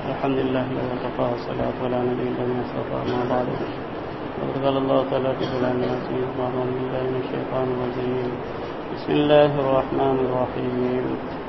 الحمد لله الذي وكفى والصلاة على نبي الذي اصطفى ما بعد وقد قال الله تعالى في كلام النبي أعوذ بالله من الشيطان الرجيم بسم الله الرحمن الرحيم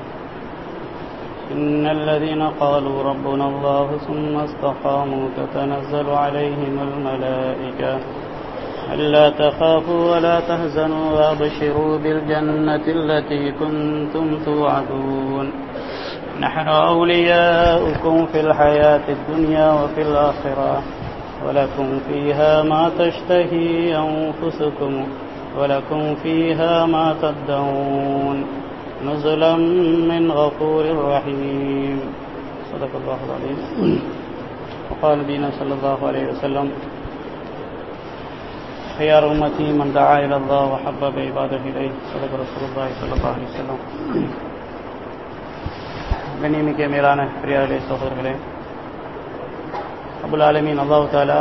إن الذين قالوا ربنا الله ثم استقاموا تتنزل عليهم الملائكة ألا تخافوا ولا تهزنوا وأبشروا بالجنة التي كنتم توعدون نحن أولياؤكم في الحياة الدنيا وفي الآخرة ولكم فيها ما تشتهي أنفسكم ولكم فيها ما تدعون نزلا من غفور رحيم صدق الله العظيم وقال نبينا صلى الله عليه وسلم خيار أمتي من دعا إلى الله وحبب عباده إليه صدق رسول الله صلى الله عليه وسلم கண்ணியமிக்க மேலான பிரியார்களே சகோதரர்களே அபுல் ஆலமீன் அல்லாஹு தாலா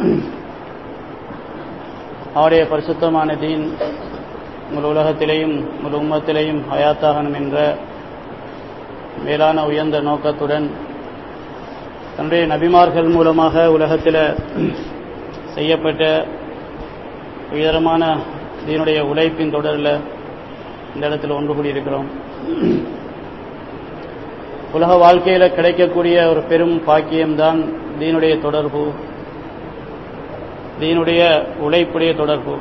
அவருடைய பரிசுத்தமான தீன் முழு உலகத்திலேயும் முழு உம்மத்திலேயும் ஹயாத்தாகணும் என்ற மேலான உயர்ந்த நோக்கத்துடன் தன்னுடைய நபிமார்கள் மூலமாக உலகத்தில் செய்யப்பட்ட உயரமான தீனுடைய உழைப்பின் தொடரில் இந்த இடத்துல ஒன்று கூடியிருக்கிறோம் உலக வாழ்க்கையில் கிடைக்கக்கூடிய ஒரு பெரும் பாக்கியம்தான் தீனுடைய தொடர்பு தீனுடைய உழைப்புடைய தொடர்பு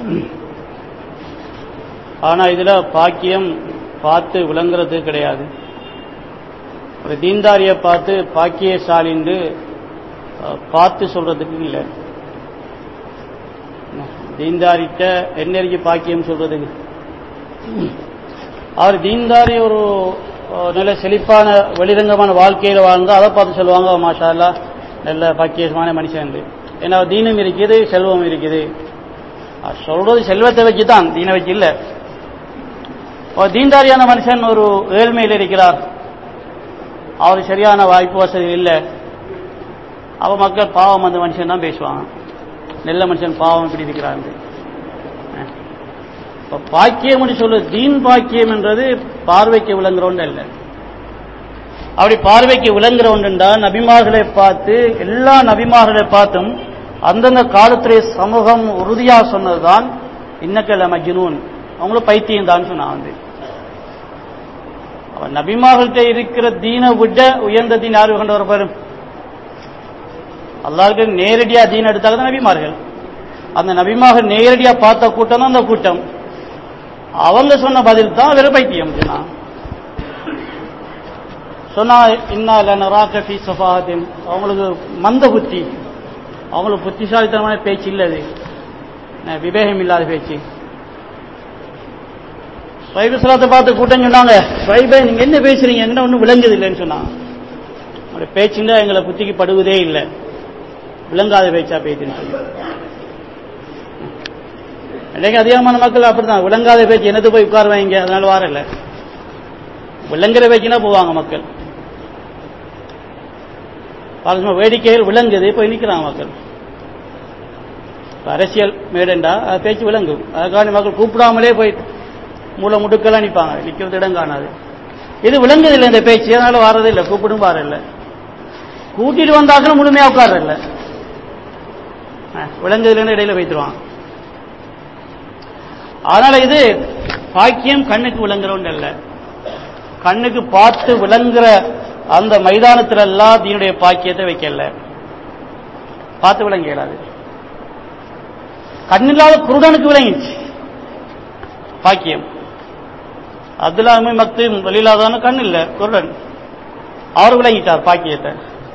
ஆனால் இதில் பாக்கியம் பார்த்து விளங்குறது கிடையாது ஒரு தீன்தாரியை பார்த்து பாக்கியசாலின்னு பார்த்து சொல்றதுக்கு இல்லை தீன்தாரிட்ட என்ன பாக்கியம் சொல்றதுக்கு அவர் தீன்தாரி ஒரு நல்ல செழிப்பான வெளிரங்கமான வாழ்க்கையில் வாழ்ந்து அதை பார்த்து சொல்லுவாங்க மாஷா அல்லா நல்ல பாக்கியமான மனுஷன் ஏன்னா தீனம் இருக்குது செல்வம் இருக்குது சொல்றது செல்வத்தை வச்சு தான் தீனை வச்சு இல்லை ஒரு தீன்தாரியான மனுஷன் ஒரு ஏழ்மையில் இருக்கிறார் அவர் சரியான வாய்ப்பு வசதி இல்லை அவ மக்கள் பாவம் அந்த மனுஷன் தான் பேசுவாங்க நல்ல மனுஷன் பாவம் இப்படி இருக்கிறாங்க இப்போ பாக்கியம் சொல்லு தீன் பாக்கியம் என்றது பார்வைக்கு விளங்குற ஒன்று இல்லை அப்படி பார்வைக்கு விளங்குற ஒன்றுண்டா நபிமார்களை பார்த்து எல்லா நபிமார்களை பார்த்தும் அந்தந்த காலத்துடைய சமூகம் உறுதியாக சொன்னதுதான் இன்னக்கல்ல மஜ்னூன் அவங்களும் பைத்தியம் தான் சொன்னான் வந்து அவன் நபிமார்கள்ட்ட இருக்கிற தீனை விட உயர்ந்த தீன் யாரு கொண்டு வரப்பாரு அல்லாருக்கு நேரடியா தீன் எடுத்தாங்க தான் நபிமார்கள் அந்த நபிமார்கள் நேரடியா பார்த்த கூட்டம் தான் அந்த கூட்டம் அவங்க சொன்ன பதில் தான் வெறும் பைத்தியம் சொன்னா சொன்னா இன்னா ராக்கி சஃபாத்தின் அவங்களுக்கு மந்த புத்தி அவங்களுக்கு புத்திசாலித்தனமான பேச்சு இல்லை அது விவேகம் இல்லாத பேச்சு சைபசலாத்தை பார்த்து கூட்டம் சொன்னாங்க சைபை நீங்க என்ன பேசுறீங்க என்ன ஒன்றும் விளங்குது இல்லைன்னு சொன்னாங்க அவருடைய பேச்சுங்க எங்களை புத்திக்கு படுவதே இல்லை விளங்காத பேச்சா பேச்சுன்னு சொல்லி இன்னைக்கு அதிகமான மக்கள் அப்படிதான் விளங்காத பேச்சு என்னது போய் உட்காருவாங்க அதனால வாரல விளங்குற பேச்சுனா போவாங்க மக்கள் பாருங்க வேடிக்கைகள் விளங்குது போய் நிற்கிறாங்க மக்கள் அரசியல் மேடண்டா அது பேச்சு விளங்கும் அதுக்காக மக்கள் கூப்பிடாமலே போய் மூளை முடுக்கெல்லாம் நிற்பாங்க நிற்கிறது இடம் காணாது இது விளங்குது இல்லை இந்த பேச்சு அதனால வாரது இல்லை கூப்பிடும் வாரதில்ல கூட்டிட்டு வந்தாக்களும் முழுமையா உட்கார்றதில்ல விளங்குதுலன்னு இடையில வைத்துருவாங்க அதனால இது பாக்கியம் கண்ணுக்கு விளங்குற ஒன்று அல்ல கண்ணுக்கு பார்த்து விளங்குற அந்த மைதானத்தில் எல்லாம் தீனுடைய பாக்கியத்தை வைக்கல பார்த்து விளங்க இயலாது கண்ணில்லாத குருடனுக்கு விளங்கிச்சு பாக்கியம் அதுலாமே மத்து வெளியிலாதான கண் இல்ல குருடன் அவர் விளங்கிட்டார் பாக்கியத்தை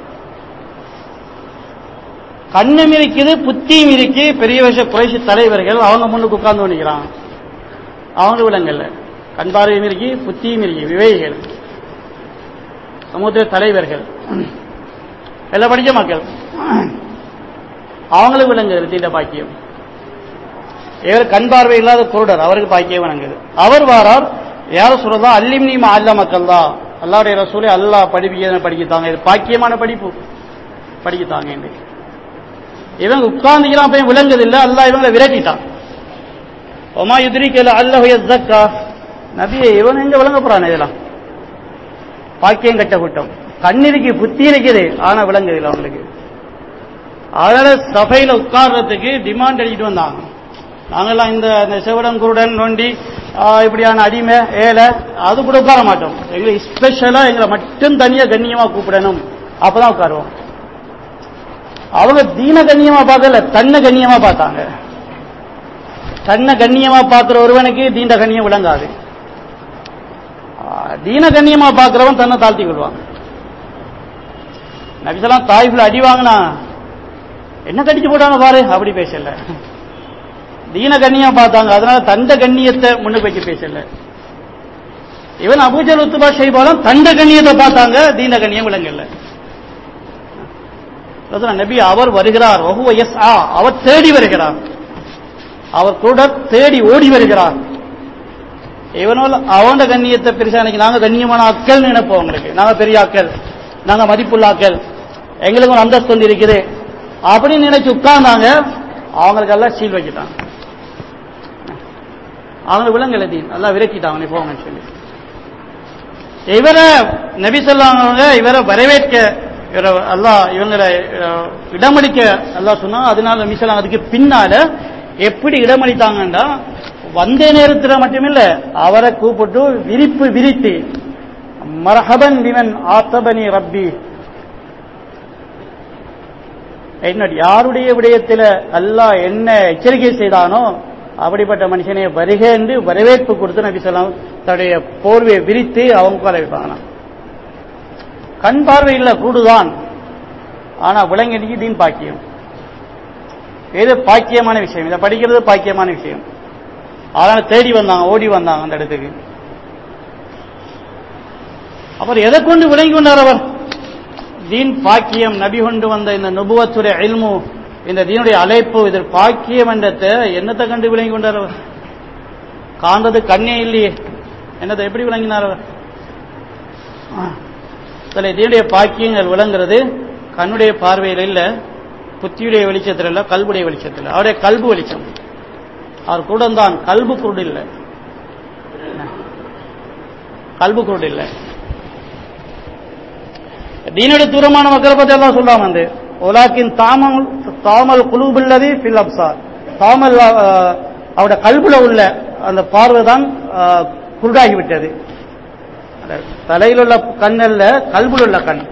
கண்ணும் இருக்குது புத்தியும் இருக்கு பெரிய விஷ குறைசி தலைவர்கள் அவங்க முன்னுக்கு உட்கார்ந்து நிற்கிறான் அவங்க விலங்கல்ல கண் பார்வையும் இருக்கு புத்தியும் இருக்கு விவேகிகள் சமுத்திர தலைவர்கள் எல்லாம் படிச்ச மக்கள் அவங்களுக்கு விளங்குது தீண்ட பாக்கியம் இவர் கண் பார்வை இல்லாத குருடர் அவருக்கு பாக்கியம் வணங்குது அவர் வாரார் யார சொல்றதா அல்லிம் நீ அல்ல மக்கள் தான் அல்லாவுடைய ரசூலை அல்லா படிப்பிக்க படிக்கத்தாங்க இது பாக்கியமான படிப்பு படிக்கத்தாங்க இன்றைக்கு இவங்க உட்கார்ந்துக்கிறான் போய் விளங்குது இல்ல அல்லா இவங்களை விரட்டிட்டான் ஒமா யுதிரிக்கல அல்லஹு யஸ்ஸக்கா நபியே இவன் எங்க விளங்க போறான் இதெல்லாம் பாக்கியம் கட்ட கூட்டம் கண்ணிருக்கு புத்தி இருக்குது ஆனா விளங்குது இல்லை அவங்களுக்கு அதனால சபையில உட்கார்றதுக்கு டிமாண்ட் அடிக்கிட்டு வந்தாங்க நாங்கெல்லாம் இந்த இந்த செவடன் குருடன் நொண்டி ஆ, இப்படியான அடிமை ஏழை அது கூட உட்கார மாட்டோம் எங்களை ஸ்பெஷலா எங்களை மட்டும் தனியா கண்ணியமா கூப்பிடணும் அப்பதான் உட்காருவோம் அவங்க தீன கண்ணியமா பார்க்கல தன்னை கண்ணியமா பார்த்தாங்க தன்னை கண்ணியமா பார்க்கிற ஒருவனுக்கு தீன கண்ணியம் விளங்காது ஆ, தீன கண்ணியமா பார்க்கிறவன் தன்னை தாழ்த்தி கொள்வான் நபிசலாம் தாய்ஃபில் அடி வாங்கினா என்ன கடிச்சு போட்டாங்க பாரு அப்படி பேசல தீன கண்ணியம் பார்த்தாங்க அதனால தண்ட கண்ணியத்தை முன்னுக்கு வச்சு பேசல இவன் அபூஜல் உத்துபா ஷைபாலும் தண்ட கண்ணியத்தை பார்த்தாங்க தீன கண்ணியம் விளங்கல ரசூலுல்லாஹ் நபி அவர் வருகிறார் வஹுவ யஸ்ஆ அவர் தேடி வருகிறார் அவர் கூட தேடி ஓடி வருகிறார் இவனோல் அவன கண்ணியத்தை பெருசா இன்னைக்கு நாங்க கண்ணியமான அக்கள் நினைப்போம் உங்களுக்கு நாங்க பெரிய அக்கள் நாங்க மதிப்புள்ள அக்கள் எங்களுக்கு ஒரு அந்தஸ்து வந்து இருக்குது அப்படின்னு நினைச்சு உட்கார்ந்தாங்க அவங்களுக்கு எல்லாம் சீல் வச்சுட்டாங்க அவங்க விலங்கல தீன் எல்லாம் விரட்டிட்டாங்க நீ போங்கன்னு சொல்லி இவரை நபி சொல்லாங்க இவரை வரவேற்க இவரை அல்லாஹ் இவங்களை அஹ், இடமளிக்க அல்லாஹ் சொன்னா அதனால நபி சொல்லாங்க அதுக்கு பின்னால எப்படி இடமளித்தாங்கன்னா வந்த நேரத்தில் மட்டுமில்ல அவரை கூப்பிட்டு விரிப்பு விரித்து மரஹபன் பிமன் ஆத்தபனி ரப்பி என்னடி யாருடைய விடயத்தில் அல்லாஹ் என்ன எச்சரிக்கை செய்தானோ அப்படிப்பட்ட மனுஷனை வருக என்று வரவேற்பு கொடுத்து நபி சொல்லாம் தன்னுடைய போர்வையை விரித்து அவங்க உட்கார வைப்பாங்க கண் பார்வை இல்லை கூடுதான் ஆனா விலங்கடிக்கு தீன் பாக்கியம் இது பாக்கியமான விஷயம் இதை படிக்கிறது பாக்கியமான விஷயம் அதனால தேடி வந்தாங்க ஓடி வந்தாங்க அந்த இடத்துக்கு அப்புறம் எதை கொண்டு விளங்கி கொண்டார் அவர் தீன் பாக்கியம் நபி கொண்டு வந்த இந்த நுபுவத்துறை இல்மு இந்த தீனுடைய அழைப்பு இதில் பாக்கியம் என்றத்தை என்னத்தை கண்டு விளங்கி கொண்டார் அவர் காண்றது கண்ணே இல்லையே என்னத்தை எப்படி விளங்கினார் அவர் சில இதனுடைய பாக்கியங்கள் விளங்குறது கண்ணுடைய பார்வையில் இல்ல புத்தியுடைய வெளிச்சத்தில் இல்ல கல்புடைய வெளிச்சத்தில் அவருடைய கல்பு வெளிச்சம் அவர் கூட தான் கல்பு குருடு இல்லை கல்பு குருடு இல்லை தீனுடைய தூரமான மக்களை பத்தி எல்லாம் சொல்லாம வந்து ஒலாக்கின் தாமல் தாமல் குழுபில்லதி ஃபில் அப்சார் தாமல் அஹ், அவருடைய கல்புல உள்ள அந்த பார்வை தான் அஹ், குருடாகிவிட்டது அந்த தலையில் உள்ள கண் அல்ல கல்புல உள்ள கண்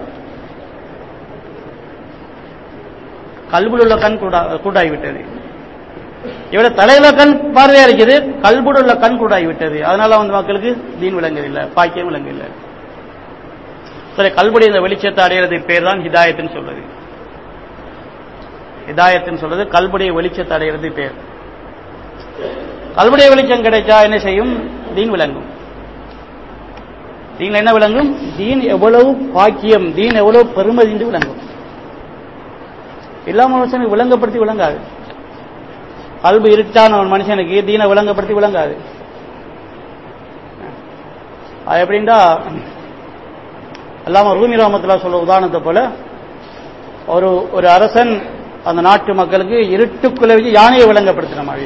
கல்புல உள்ள கண் குருடா குருடாகிவிட்டது இவட தலையில கண் பார்வையா இருக்குது கல்புல உள்ள கண் குருடாகிவிட்டது அதனால வந்து மக்களுக்கு தீன் விளங்குதில்லை பாக்கியம் விளங்குதில்லை சரி கல்புடைய இந்த வெளிச்சத்தை அடையிறதுக்கு பேர் தான் ஹிதாயத்துன்னு சொல்றது ஹிதாயத்துன்னு சொல்றது கல்புடைய வெளிச்சத்தை அடையிறது பேர் கல்புடைய வெளிச்சம் கிடைச்சா என்ன செய்யும் தீன் விளங்கும் தீன் என்ன விளங்கும் தீன் எவ்வளவு பாக்கியம் தீன் எவ்வளவு பெருமதி என்று விளங்கும் இல்லாம மனுஷனுக்கு விளங்கப்படுத்தி விளங்காது கல்பு இருட்டான ஒரு மனுஷனுக்கு தீனை விளங்கப்படுத்தி விளங்காது அது எப்படின்னா அல்லாம ரூமி ரஹமத்துல்லா சொல்ல உதாரணத்தை போல ஒரு ஒரு அரசன் அந்த நாட்டு மக்களுக்கு இருட்டுக்குள்ள வச்சு யானையை விளங்கப்படுத்தின மாதிரி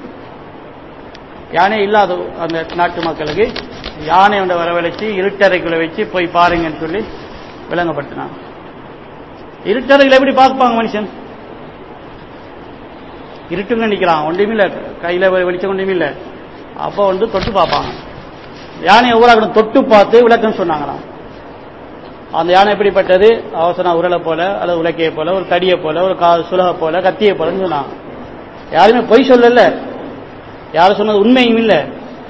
யானை இல்லாத அந்த நாட்டு மக்களுக்கு யானை ஒன்றை வரவழைச்சு இருட்டறைக்குள்ள வச்சு போய் பாருங்கன்னு சொல்லி விளங்கப்படுத்தினான் இருட்டறையில் எப்படி பார்ப்பாங்க மனுஷன் இருட்டுங்க நிற்கிறான் ஒன்றுமே இல்லை கையில் வெளிச்சம் ஒன்றுமே இல்லை அப்போ வந்து தொட்டு பார்ப்பாங்க யானை ஒவ்வொரு தொட்டு பார்த்து விளக்கம் சொன்னாங்களாம் அந்த யானை எப்படிப்பட்டது அவசர உரலை போல அல்லது உலக்கையை போல ஒரு தடியை போல ஒரு கா சுலகை போல கத்தியை போலன்னு சொன்னாங்க யாருமே பொய் சொல்லல யாரும் சொன்னது உண்மையும் இல்லை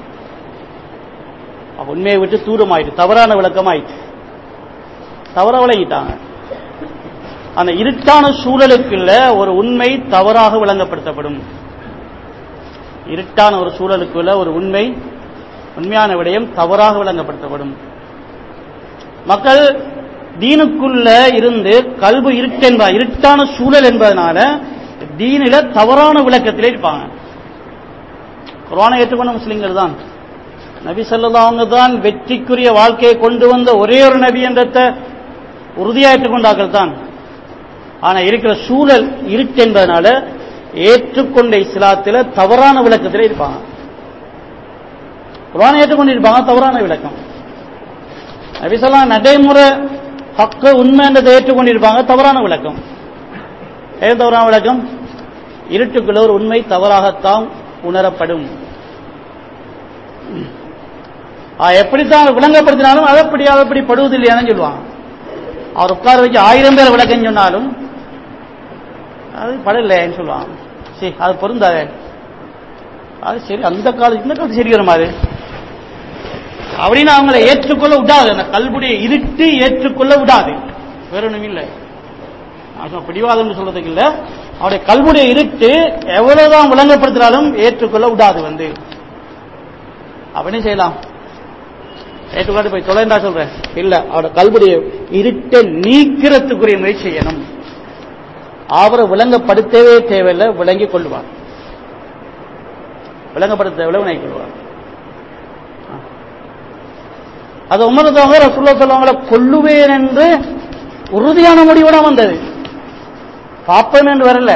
அப்ப உண்மையை விட்டு தூரமாயிட்டு தவறான விளக்கமாயிட்டு தவறா விளங்கிட்டாங்க அந்த இருட்டான சூழலுக்குள்ள ஒரு உண்மை தவறாக விளங்கப்படுத்தப்படும் இருட்டான ஒரு சூழலுக்குள்ள ஒரு உண்மை உண்மையான விடயம் தவறாக விளங்கப்படுத்தப்படும் மக்கள் தீனுக்குள்ள இருந்து கல்வி இருட்டென்பா இருட்டான சூழல் என்பதனால தீனில தவறான விளக்கத்திலே இருப்பாங்க குரானை ஏற்றுக்கொண்ட முஸ்லிம்கள் தான் நபி சொல்லா அவங்க தான் வெற்றிக்குரிய வாழ்க்கையை கொண்டு வந்த ஒரே ஒரு நபி என்றத்தை உறுதியா ஏற்றுக்கொண்டார்கள் தான் ஆனா இருக்கிற சூழல் இருட்டு என்பதனால ஏற்றுக்கொண்ட இஸ்லாத்தில் தவறான விளக்கத்திலே இருப்பாங்க குரானை ஏற்றுக்கொண்டிருப்பாங்க தவறான விளக்கம் நபிசல்லா நடைமுறை பக்க உண்மைன்றதை ஏற்றுக்கொண்டிருப்பாங்க தவறான விளக்கம் ஏன் தவறான விளக்கம் இருட்டுக்குள்ள ஒரு உண்மை தவறாகத்தான் உணரப்படும் ஆ, எப்படித்தான் விளங்கப்படுத்தினாலும் அது அப்படி அது அப்படி படுவதில்லையான்னு சொல்லுவாங்க அவர் உட்கார வச்சு ஆயிரம் பேர் விளக்கம் சொன்னாலும் அது படலைன்னு சொல்லுவாங்க சரி அது பொருந்தாதே அது சரி அந்த காலம் இந்த காலத்து சரி வரும் அது அப்படின்னு அவங்களை ஏற்றுக்கொள்ள விடாது அந்த கல்புடைய இருட்டு ஏற்றுக்கொள்ள விடாது வேற ஒண்ணும் இல்லை நான் சும்மா பிடிவாதம்னு சொல்றதுக்கு இல்ல அவருடைய கல்புடைய இருட்டு எவ்வளவுதான் விளங்கப்படுத்தினாலும் ஏற்றுக்கொள்ள விடாது வந்து அப்படின்னு செய்யலாம் ஏற்றுக்காட்டு போய் தொலைண்டா சொல்றேன் இல்ல அவரோட கல்புடைய இருட்டை நீக்கிறதுக்குரிய முயற்சி செய்யணும் அவரை விளங்கப்படுத்தவே தேவையில்லை விளங்கி கொள்வார் விளங்கப்படுத்த தேவையில்லை விளங்கி கொள்வார் அது உமரத்தவங்க ரசுல்லா சொல்லுவாங்கள கொல்லுவேன் என்று உறுதியான முடிவோட வந்தது பாப்பன் என்று வரல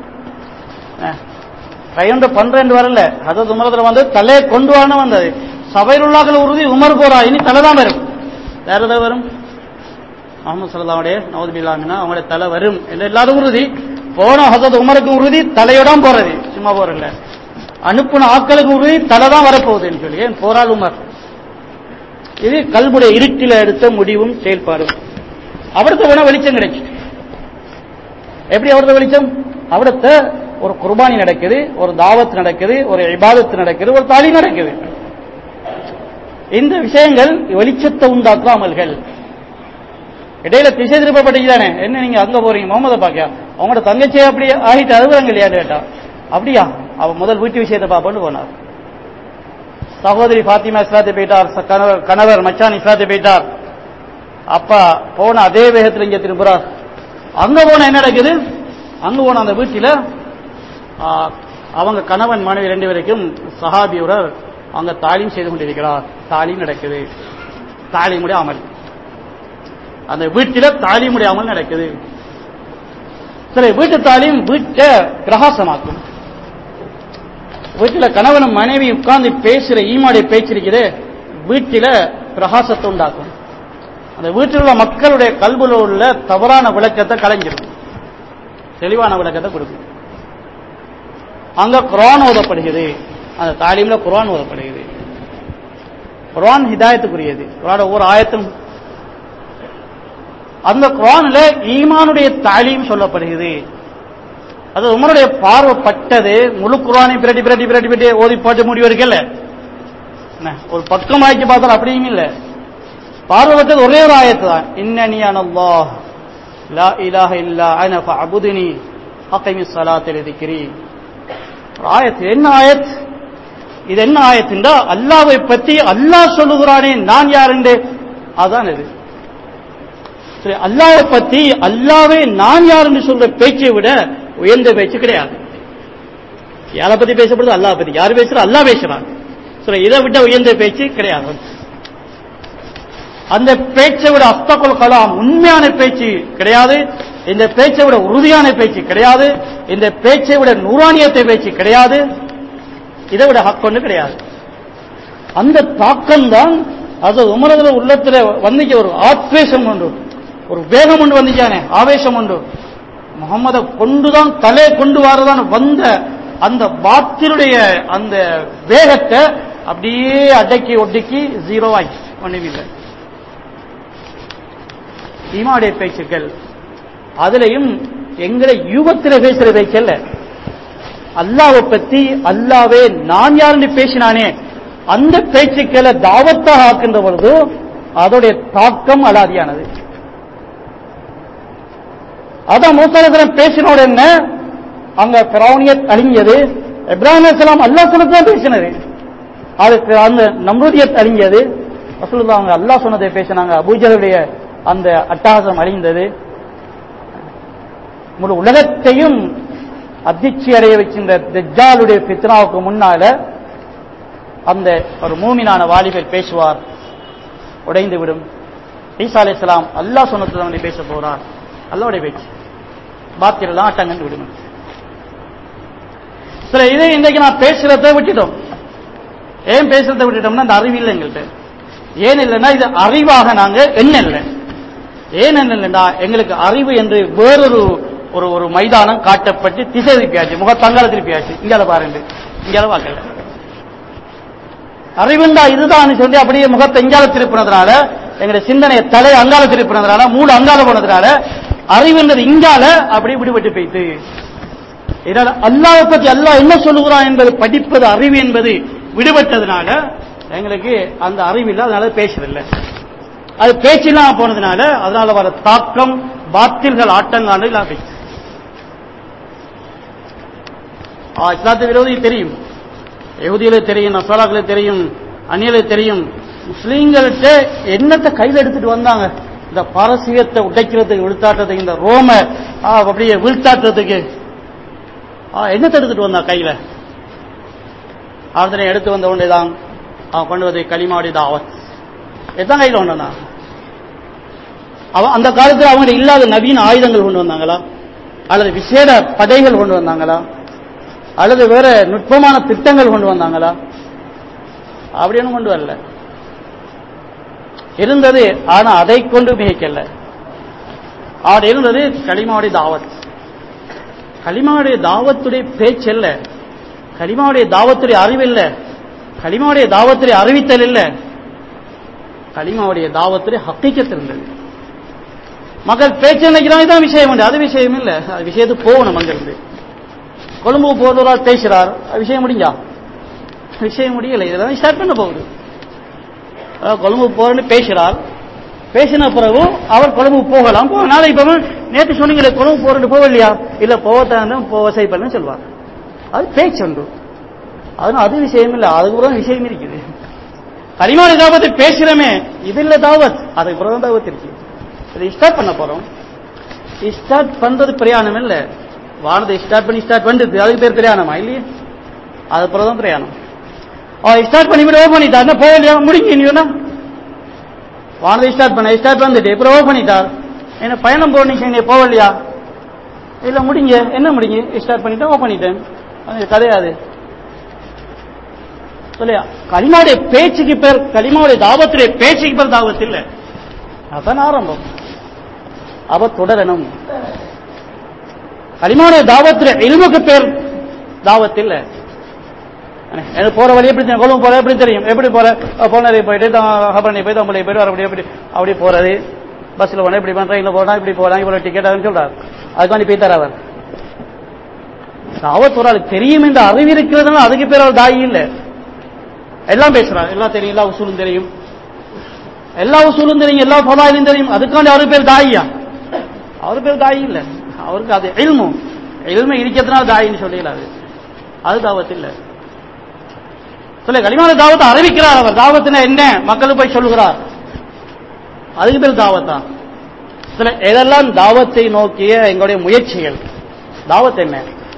கையொன்று பண்றேன் என்று வரல அதாவது உமரத்துல வந்து தலையை கொண்டு வான வந்தது சபையில் உள்ளாக்கள் உறுதி உமர் போறா இனி தலை தான் வரும் வேற ஏதாவது வரும் முகமது சல்லாவுடைய நவதுபில்லாமினா அவங்களுடைய தலை வரும் என்று எல்லாரும் உறுதி போன ஹசத் உமருக்கு உறுதி தலையோடாம் போறது சும்மா போறல அனுப்புன ஆட்களுக்கு உறுதி தலை தான் வரப்போகுதுன்னு சொல்லி ஏன் போராள் உமர் இது கல்புடைய இருட்டில எடுத்த முடிவும் செயல்பாடும் அவரத்தை வேணா வெளிச்சம் கிடைச்சு எப்படி அவரது வெளிச்சம் அவரத்த ஒரு குர்பானி நடக்குது ஒரு தாவத் நடக்குது ஒரு இபாதத்து நடக்குது ஒரு தாலி நடக்குது இந்த விஷயங்கள் வெளிச்சத்தை உண்டாக்கும் அமல்கள் இடையில திசை திருப்பப்பட்டீங்கதானே என்ன நீங்க அங்க போறீங்க முகமத பாக்கியா அவங்களோட தங்கச்சி அப்படி ஆகிட்டு அழுகுறாங்க இல்லையான்னு கேட்டா அப்படியா அவ முதல் வீட்டு விஷயத்தை பாப்பன்னு போனார் சகோதரி பாத்திமா இஸ்லாத்தை போயிட்டார் ச- கணவர் கணவர் மச்சான் இஸ்லாத்தை போயிட்டார் அப்பா போன அதே வேகத்தில் இங்க திரும்புறார் அங்க போன என்ன நடக்குது அங்க போன அந்த வீட்டில ஆ, அவங்க கணவன் மனைவி ரெண்டு பேருக்கும் சஹாபியுடன் அங்க தாலீம் செய்து கொண்டிருக்கிறார் தாலீம் நடக்குது தாலீமுடைய அமல் அந்த வீட்டில தாலீமுடைய அமல் நடக்குது சரி வீட்டு தாலீம் வீட்டை பிரகாசமாக்கும் வீட்டில் கணவனும் மனைவி உட்கார்ந்து பேசுற ஈமாடைய பேச்சு இருக்குது வீட்டில பிரகாசத்தை உண்டாக்கும் அந்த வீட்டில் உள்ள மக்களுடைய கல்வியில் உள்ள தவறான விளக்கத்தை கலைஞ்சிடும் தெளிவான விளக்கத்தை கொடுக்கும் அங்க குரான் ஓதப்படுகிறது அந்த தாலீம்ல குரான் ஓதப்படுகிறது குரான் ஹிதாயத்துக்குரியது குரான் ஒவ்வொரு ஆயத்தும் அந்த குரான்ல ஈமானுடைய தாலீம் சொல்லப்படுகிறது அது உமருடைய பார்வை பட்டது முழு குரானை பிரட்டி பிரட்டி பிரட்டி பிரட்டி ஓதி பாட்டு முடிவு இருக்குல்ல என்ன, ஒரு பக்கம் ஆக்கி பார்த்தால் அப்படியும் இல்ல பார்வை பட்டது ஒரே ஒரு ஆயத்து தான் இன்னனி அனல்லாஹ் லா இலாஹ இல்லா அன ஃபஅபுதுனி அகைமி ஸலாத்தில் திக்ரி ஒரு ஆயத்து என்ன ஆயத் இது என்ன ஆயத்துண்டா அல்லாஹ்வை பற்றி அல்லாஹ் சொல்லுகிறானே நான் யார் என்று அதான் இது சரி அல்லாஹ்வை பத்தி அல்லாவே நான் யார் என்று சொல்ற பேச்சை விட உயர்ந்த பேச்சு கிடையாது யாரை பத்தி பேசப்படுது அல்லாஹ் பத்தி யார் பேசுறா அல்லாஹ் பேசுறான் சரி இதை விட உயர்ந்த பேச்சு கிடையாது அந்த பேச்சை விட அஸ்தகுல் கலாம் உண்மையான பேச்சு கிடையாது இந்த பேச்சை விட உறுதியான பேச்சு கிடையாது இந்த பேச்சை விட நூறானியத்தை பேச்சு கிடையாது இதை விட ஹக் ஒன்று கிடையாது அந்த தாக்கம் தான் அது உமரதுல உள்ளத்துல வந்துச்சு ஒரு ஆத்வேஷம் உண்டு ஒரு வேகம் உண்டு வந்துச்சானே ஆவேசம் உண்டு முகமத கொண்டுதான் தலை கொண்டு வரதான் வந்த அந்த பாத்தினுடைய அந்த வேகத்தை அப்படியே அடக்கி ஒடுக்கி ஜீரோ ஆகி ஒண்ணுமில்லை ஈமாவுடைய பேச்சுக்கள் அதுலயும் எங்களை யூகத்தில் பேசுற பேச்சல்ல அல்லாவை பத்தி அல்லாவே நான் யாருன்னு பேசினானே அந்த பேச்சுக்களை தாவத்தாக ஆக்கின்ற பொழுது அதோடைய தாக்கம் அலாதியானது அதான் மூசாலிசலம் பேசினோட என்ன அங்க பிரௌனியத் அழிஞ்சது இப்ராஹிம் அலிஸ்லாம் அல்லா சொன்னது தான் பேசினது அதுக்கு அந்த நம்ருதியத் அழிஞ்சது ரசூலுல்லாஹ் அவங்க அல்லாஹ் சொன்னதை பேசினாங்க அபூஜலுடைய அந்த அட்டகாசம் அழிந்தது முழு உலகத்தையும் அதிர்ச்சி அடைய வச்சிருந்த தஜ்ஜாலுடைய பித்னாவுக்கு முன்னால அந்த ஒரு மூமினான வாலிபர் பேசுவார் உடைந்து விடும் ஈசா அலைஹிஸ்ஸலாம் அல்லாஹ் சொன்னதுல வந்து பேச போறார் அல்லாவுடைய பேச்சு பாத்திரம் தான் அட்டங்கன்னு விடுங்க சில இதை இன்றைக்கு நான் பேசுறத விட்டுட்டோம் ஏன் பேசுறதை விட்டுட்டோம்னா அந்த அறிவு இல்லை எங்கள்கிட்ட ஏன் இல்லைன்னா இது அறிவாக நாங்க என்ன இல்லை ஏனென்றா எங்களுக்கு அறிவு என்று வேறொரு ஒரு ஒரு மைதானம் காட்டப்பட்டு திசை திருப்பியாச்சு முகத்தங்கால திருப்பியாச்சு இங்கால பாருங்க இங்கால பார்க்கல அறிவுண்டா இதுதான் சொல்லி அப்படியே முகத்தை இங்கால திருப்பினதுனால எங்களுடைய சிந்தனையை தலை அங்கால திருப்பினதுனால மூணு அங்கால போனதுனால அறிவுன்றது இங்கால அப்படியே விடுபட்டு போயிட்டு இதனால அல்லாஹ் பத்தி அல்லாஹ் என்ன சொல்லுகிறான் என்பது படிப்பது அறிவு என்பது விடுபட்டதுனால எங்களுக்கு அந்த அறிவு இல்லை அதனால பேசுறதில்லை அது பேச்சில்லாம போனதுனால அதனால வர தாக்கம் பாத்தில்கள் ஆட்டங்காண்டு இல்லாம போயிடுச்சு ஆ, இஸ்லாத்து விரோதி தெரியும் யகுதிகளுக்கு தெரியும் நசாலாக்களுக்கு தெரியும் அந்நியர்களுக்கு தெரியும் முஸ்லீம்கள்ட்ட என்னத்தை கையில் எடுத்துட்டு வந்தாங்க இந்த பாரசீகத்தை உடைக்கிறதுக்கு விழுத்தாட்டத்துக்கு இந்த ரோம ஆ, அப்படியே வீழ்த்தாட்டத்துக்கு ஆ, என்னத்தை எடுத்துட்டு வந்தா கையில அதனை எடுத்து வந்த உடனேதான் அவன் கொண்டு வந்து களிமாடி தாவத் எதான் கையில் கொண்டு வந்தான் அவன் அந்த காலத்தில் அவங்க இல்லாத நவீன ஆயுதங்கள் கொண்டு வந்தாங்களா அல்லது விசேட படைகள் கொண்டு வந்தாங்களா அல்லது வேற நுட்பமான திட்டங்கள் கொண்டு வந்தாங்களா அப்படின்னு கொண்டு வரல இருந்தது ஆனா அதை கொண்டு மிகைக்கல அவர் இருந்தது களிமாவுடைய தாவத் களிமாவுடைய தாவத்துடைய பேச்சு இல்ல களிமாவுடைய தாவத்துடைய அறிவு இல்ல களிமாவுடைய தாவத்துடைய அறிவித்தல் இல்ல களிமாவுடைய தாவத்துடைய ஹக்கீக்கத் இருந்தது மக்கள் பேச்சு நினைக்கிறாங்க தான் விஷயம் உண்டு அது விஷயம் இல்ல அது விஷயத்துக்கு போகணும் அங்கிருந்து கொழும்பு போகிறவரால் பேசுறார் அது விஷயம் முடிஞ்சா விஷயம் முடியல இதெல்லாம் ஸ்டார்ட் பண்ண போகுது அதாவது கொழும்பு போறேன்னு பேசுறார் பேசின பிறகு அவர் கொழும்பு போகலாம் போ நாளைக்கு இப்போ நேற்று சொன்னீங்களே கொழும்பு போறேன்னு போகலையா இல்ல போகத்தான் போக செய்யப்படலன்னு சொல்வார் அது பேச்சுண்டு அதனால அது விஷயம் இல்லை அதுக்கு பிறகு விஷயம் இருக்குது கரிமான தாவத்தை பேசுறமே இது இல்ல தாவத் அதுக்கு பிறகு தான் தாவத் இருக்கு இதை ஸ்டார்ட் பண்ண போறோம் ஸ்டார்ட் பண்றது பிரயாணம் இல்ல வானத்தை ஸ்டார்ட் பண்ணி ஸ்டார்ட் பண்ணுது அதுக்கு பேர் பிரயாணமா இல்லையே அது பிறகு தான் பிரயாணம் அவன் ஸ்டார்ட் பண்ணி விட ஓப் பண்ணிட்டார் என்ன போகலையா முடிங்க நீ வேணா வானதை ஸ்டார்ட் பண்ண ஸ்டார்ட் வந்துட்டு அப்புறம் ஓப் பண்ணிட்டார் என்ன பயணம் போனீங்க நீ போகலையா இல்ல முடிங்க என்ன முடிங்க ஸ்டார்ட் பண்ணிட்டேன் ஓப் பண்ணிட்டேன் அது கிடையாது சொல்லியா களிமாவுடைய பேச்சுக்கு பேர் களிமாவுடைய தாவத்துடைய பேச்சுக்கு பேர் தாவத் இல்ல அதான் ஆரம்பம் அவ தொடரணும் களிமாவுடைய தாவத்துடைய இல்முக்கு பேர் தாவத் இல்ல எனக்கு போற வழி எப்படி தெரியும் கொழும்பு போற எப்படி தெரியும் எப்படி போற போனதை போயிட்டு ஹபரணி போய் தம்பளை போயிட்டு வரப்படி எப்படி அப்படி போறது பஸ்ல போனா இப்படி ட்ரெயின்ல போனா இப்படி போலாம் இவ்வளவு டிக்கெட் சொல்றாரு அதுக்காண்டி போய் தர அவர் தாவத் ஒரு ஆளுக்கு தெரியும் இந்த அறிவு இருக்கிறதுனால அதுக்கு பேர் அவர் தாயி இல்ல எல்லாம் பேசுறாரு எல்லாம் தெரியும் எல்லா உசூலும் தெரியும் எல்லா உசூலும் தெரியும் எல்லா பதாயிலும் தெரியும் அதுக்காண்டி அவரு பேர் தாயியா அவரு பேர் தாயி இல்ல அவருக்கு அது எல்மும் எல்மை இருக்கிறதுனால தாயின்னு சொல்லிடலாது அது தாவத் இல்லை சொல்ல கலிமான தாவத்தை அறிவிக்கிறார் அவர் தாவத்தின என்ன மக்களுக்கு போய் சொல்லுகிறார் அதுக்கு பேர் தாவத்தா சில எதெல்லாம் தாவத்தை நோக்கிய எங்களுடைய முயற்சிகள் தாவத் என்ன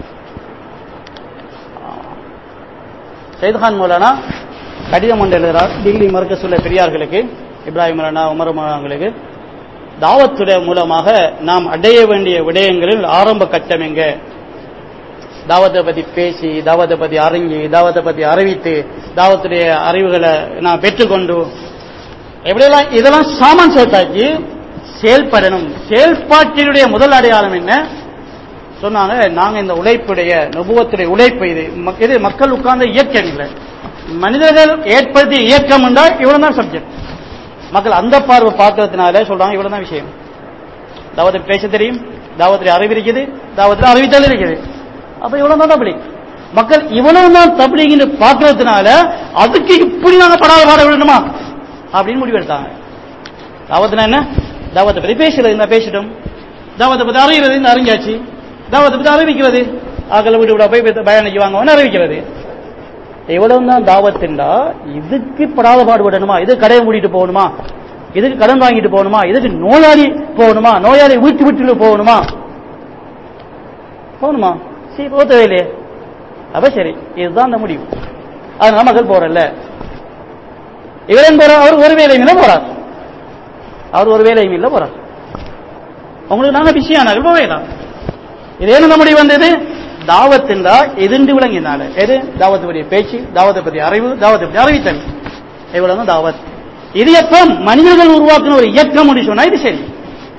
சைத்கான் மௌலானா கடிதம் ஒன்று எழுதுகிறார் டில்லி மருக்கசுள்ள பெரியார்களுக்கு இப்ராஹிம் மௌலானா உமர் மௌலானாங்களுக்கு தாவத்துடைய மூலமாக நாம் அடைய வேண்டிய விடயங்களில் ஆரம்ப கட்டம் எங்க தாவத்தை பத்தி பேசி தாவத்தை பத்தி அறிஞ்சி தாவத்தை பத்தி அறிவித்து தாவத்துடைய அறிவுகளை நான் பெற்றுக்கொண்டு எப்படியெல்லாம் இதெல்லாம் சாமான் சேர்த்தாக்கி செயல்படணும் செயல்பாட்டினுடைய முதல் அடையாளம் என்ன சொன்னாங்க நாங்க இந்த உழைப்புடைய நுபுவத்துடைய உழைப்பு இது மக்- இது மக்கள் உட்கார்ந்த இயக்கம் இல்லை மனிதர்கள் ஏற்படுத்திய இயக்கம் என்றால் இவ்வளவு தான் சப்ஜெக்ட் மக்கள் அந்த பார்வை பார்க்கறதுனால சொல்றாங்க இவ்வளவு தான் விஷயம் தாவத்தை பேச தெரியும் தாவத்தில் அறிவு இருக்குது தாவத்தில் அறிவித்தல் இருக்குது அப்ப இவ்வளவு தான் தபிலீக் மக்கள் இவ்வளவு தான் தபிலீக்னு பார்க்கறதுனால அதுக்கு இப்படி நாங்க படாத பாட விடணுமா அப்படின்னு முடிவெடுத்தாங்க தாவத்துனா என்ன தாவத்தை பத்தி பேசுறது இந்த பேசிட்டோம் தாவத்தை பத்தி அறிகிறது இந்த அறிஞ்சாச்சு தாவத்தை பத்தி அறிவிக்கிறது ஆக்கள் வீட்டு விட போய் பயணிக்கு வாங்க அறிவிக்கிறது எவ்வளவு தான் தாவத்துண்டா இதுக்கு படாத பாடுபடணுமா இது கடையை மூடிட்டு போகணுமா இதுக்கு கடன் வாங்கிட்டு போகணுமா இதுக்கு நோயாளி போகணுமா நோயாளி வீட்டு வீட்டுல போகணுமா போகணுமா சரி போக தேவையில்லையே அப்ப சரி இதுதான் அந்த முடிவு அதனால மக்கள் போறல்ல இவரன் போற அவர் ஒரு வேலையும் இல்லை போறார் அவர் ஒரு வேலையும் இல்லை போறார் உங்களுக்கு நாங்க பிஸியானார்கள் போவேலாம் இது என்ன முடிவு வந்தது தாவத் என்றா எதிர்ந்து விளங்கினால எது தாவத்தை பற்றிய பேச்சு தாவத்தை பற்றிய அறிவு தாவத்தை பற்றி அறிவித்தல் இவ்வளவு தாவத் இது எப்ப மனிதர்கள் உருவாக்கின ஒரு இயக்கம் அப்படி சொன்னா இது சரி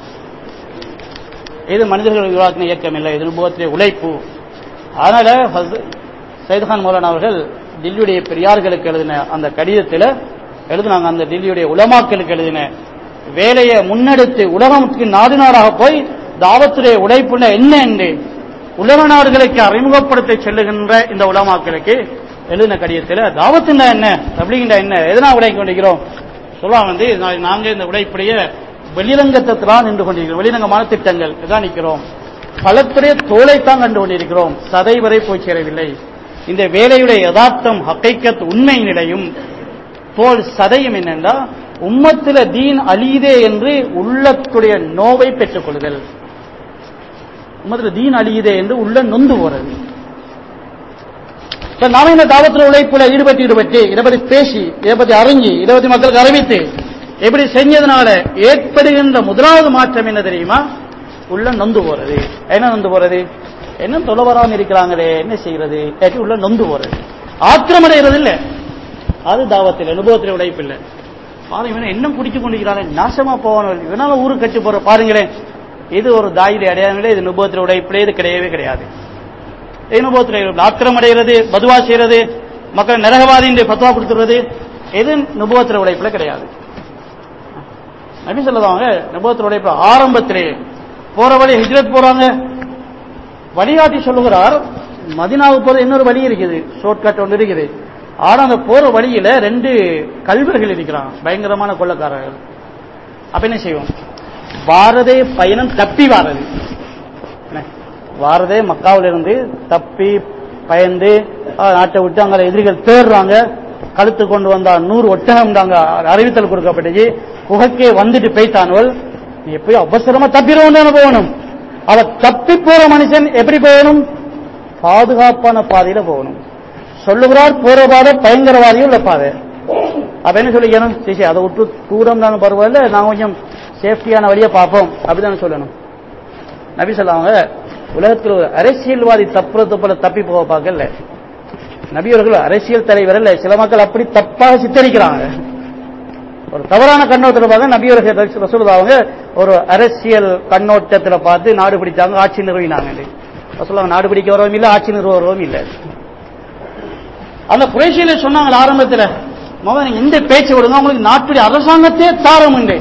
இது மனிதர்கள் உருவாக்கின இயக்கம் இல்லை இது நுபுவத்திலே உழைப்பு அதனால ஹஸ்- சைதுகான் மௌலானா அவர்கள் டில்லியுடைய பெரியார்களுக்கு எழுதின அந்த கடிதத்தில் எழுதினாங்க அந்த டில்லியுடைய உலமாக்களுக்கு எழுதின வேலையை முன்னெடுத்து உலகத்துக்கு நாடு நாடாக போய் தாவத்துடைய உழைப்புல என்ன என்று உலக நாடுகளுக்கு அறிமுகப்படுத்த செல்லுகின்ற இந்த உலமாக்களுக்கு எழுதின கடிதத்தில் தாவத்துண்டா என்ன அப்படிங்கிற என்ன எதனா உழைக்க கொண்டிருக்கிறோம் சொல்லுவாங்க வந்து நா- நாங்க இந்த உழைப்புடைய வெளிரங்கத்தான் நின்று கொண்டிருக்கிறோம் வெளிரங்கமான திட்டங்கள் இதான் நிற்கிறோம் பலத்துடைய தோலைத்தான் கண்டு கொண்டிருக்கிறோம் சதை வரை போய் சேரவில்லை இந்த வேலையுடைய யதார்த்தம் ஹக்கைக்கத் உண்மை நிலையும் தோல் சதையும் என்னென்றா உம்மத்தில தீன் அழியுதே என்று உள்ளத்துடைய நோவை பெற்றுக் கொள்ளுதல் உம்மத்துல தீன் அழியுதே என்று உள்ள நொந்து போறது இப்ப நாம இந்த தாவத்துல உழைப்புல ஈடுபட்டு ஈடுபட்டு இதை பத்தி பேசி இதை பத்தி அறிஞ்சு இதை பத்தி மக்களுக்கு அறிவித்து எப்படி செஞ்சதுனால ஏற்படுகின்ற முதலாவது மாற்றம் என்ன தெரியுமா உள்ள நொந்து போறது என்ன நொந்து போறது என்ன தொலை வராம இருக்கிறாங்களே என்ன செய்யறது கேட்டு உள்ள நொந்து போறது ஆத்திரமடைகிறது இல்ல அது தாவத்தில் அனுபவத்தில் உழைப்பு இல்லை பாருங்க இவனை இன்னும் குடிச்சு கொண்டிருக்கிறானே நாசமா போவான் இவனால ஊருக்கு கட்டி போற பாருங்களேன் இது ஒரு தாயிரி அடையாளங்களே இது நுபவத்தில் உழைப்பிலே இது கிடையவே கிடையாது நுபவத்தில் ஆத்திரம் அடைகிறது பதுவா செய்யறது மக்கள் நரகவாதி என்று பத்துவா கொடுத்துறது எது நுபவத்தில் உழைப்புல கிடையாது நபி சொல்லுவாங்க நுபவத்தில் உழைப்பு ஆரம்பத்திலே போற வழி ஹிஜ்ரத் போறாங்க வழிகாட்டி சொல்லுகிறார் மதினாவுக்கு போற இன்னொரு வழி இருக்குது ஷார்ட்கட் ஒன்று இருக்குது ஆனா அந்த போற வழியில ரெண்டு கல்வர்கள் இருக்கிறான் பயங்கரமான கொள்ளக்காரர்கள் அப்ப என்ன செய்வோம் வாரதே பயணம் தப்பி வாரது என்ன? வாரதே மக்காவில இருந்து தப்பி பயந்து ஆ, நாட்டை விட்டு அங்க எதிரிகள் தேடுறாங்க கழுத்து கொண்டு வந்தா நூறு ஒட்டகம் தாங்க அறிவித்தல் கொடுக்கப்பட்டுச்சு குகைக்கே வந்துட்டு போய்த்தானவள் நீ எப்பயும் அவசரமா தப்பிடுவோம் தானே போகணும் அவ தப்பி போற மனுஷன் எப்படி போகணும் பாதுகாப்பான பாதையில போகணும் சொல்லுகிறார் போற பாதை பயங்கரவாதியும் உள்ள பாதை அப்ப என்ன சொல்லிக்கணும் சரி சரி, அதை விட்டு தூரம் தானே பரவாயில்ல நான் கொஞ்சம் சேஃப்டியான வழியை பார்ப்போம் அப்படிதானே சொல்லணும் நபி சொல்லாங்க உலகத்தில் ஒரு அரசியல்வாதி தப்புறது போல தப்பி போக பார்க்கல நபியவர்கள் அரசியல் தலைவர் அல்ல சில மக்கள் அப்படி தப்பாக சித்தரிக்கிறாங்க ஒரு தவறான கண்ணோட்டத்தில் பார்க்க நபியவர்கள் ரசூலுல்லாஹ் அவங்க ஒரு அரசியல் கண்ணோட்டத்தில் பார்த்து நாடு பிடிச்சாங்க ஆட்சி நிறுவினாங்க ரசூலுல்லாஹ் நாடு பிடிக்க வரவும் இல்லை ஆட்சி நிறுவ வரவும் இல்லை அந்த குறைசியில சொன்னாங்க ஆரம்பத்தில் மகன் நீங்க இந்த பேச்சு விடுங்க உங்களுக்கு நாட்டுடைய அரசாங்கத்தையே தாரம் உண்டு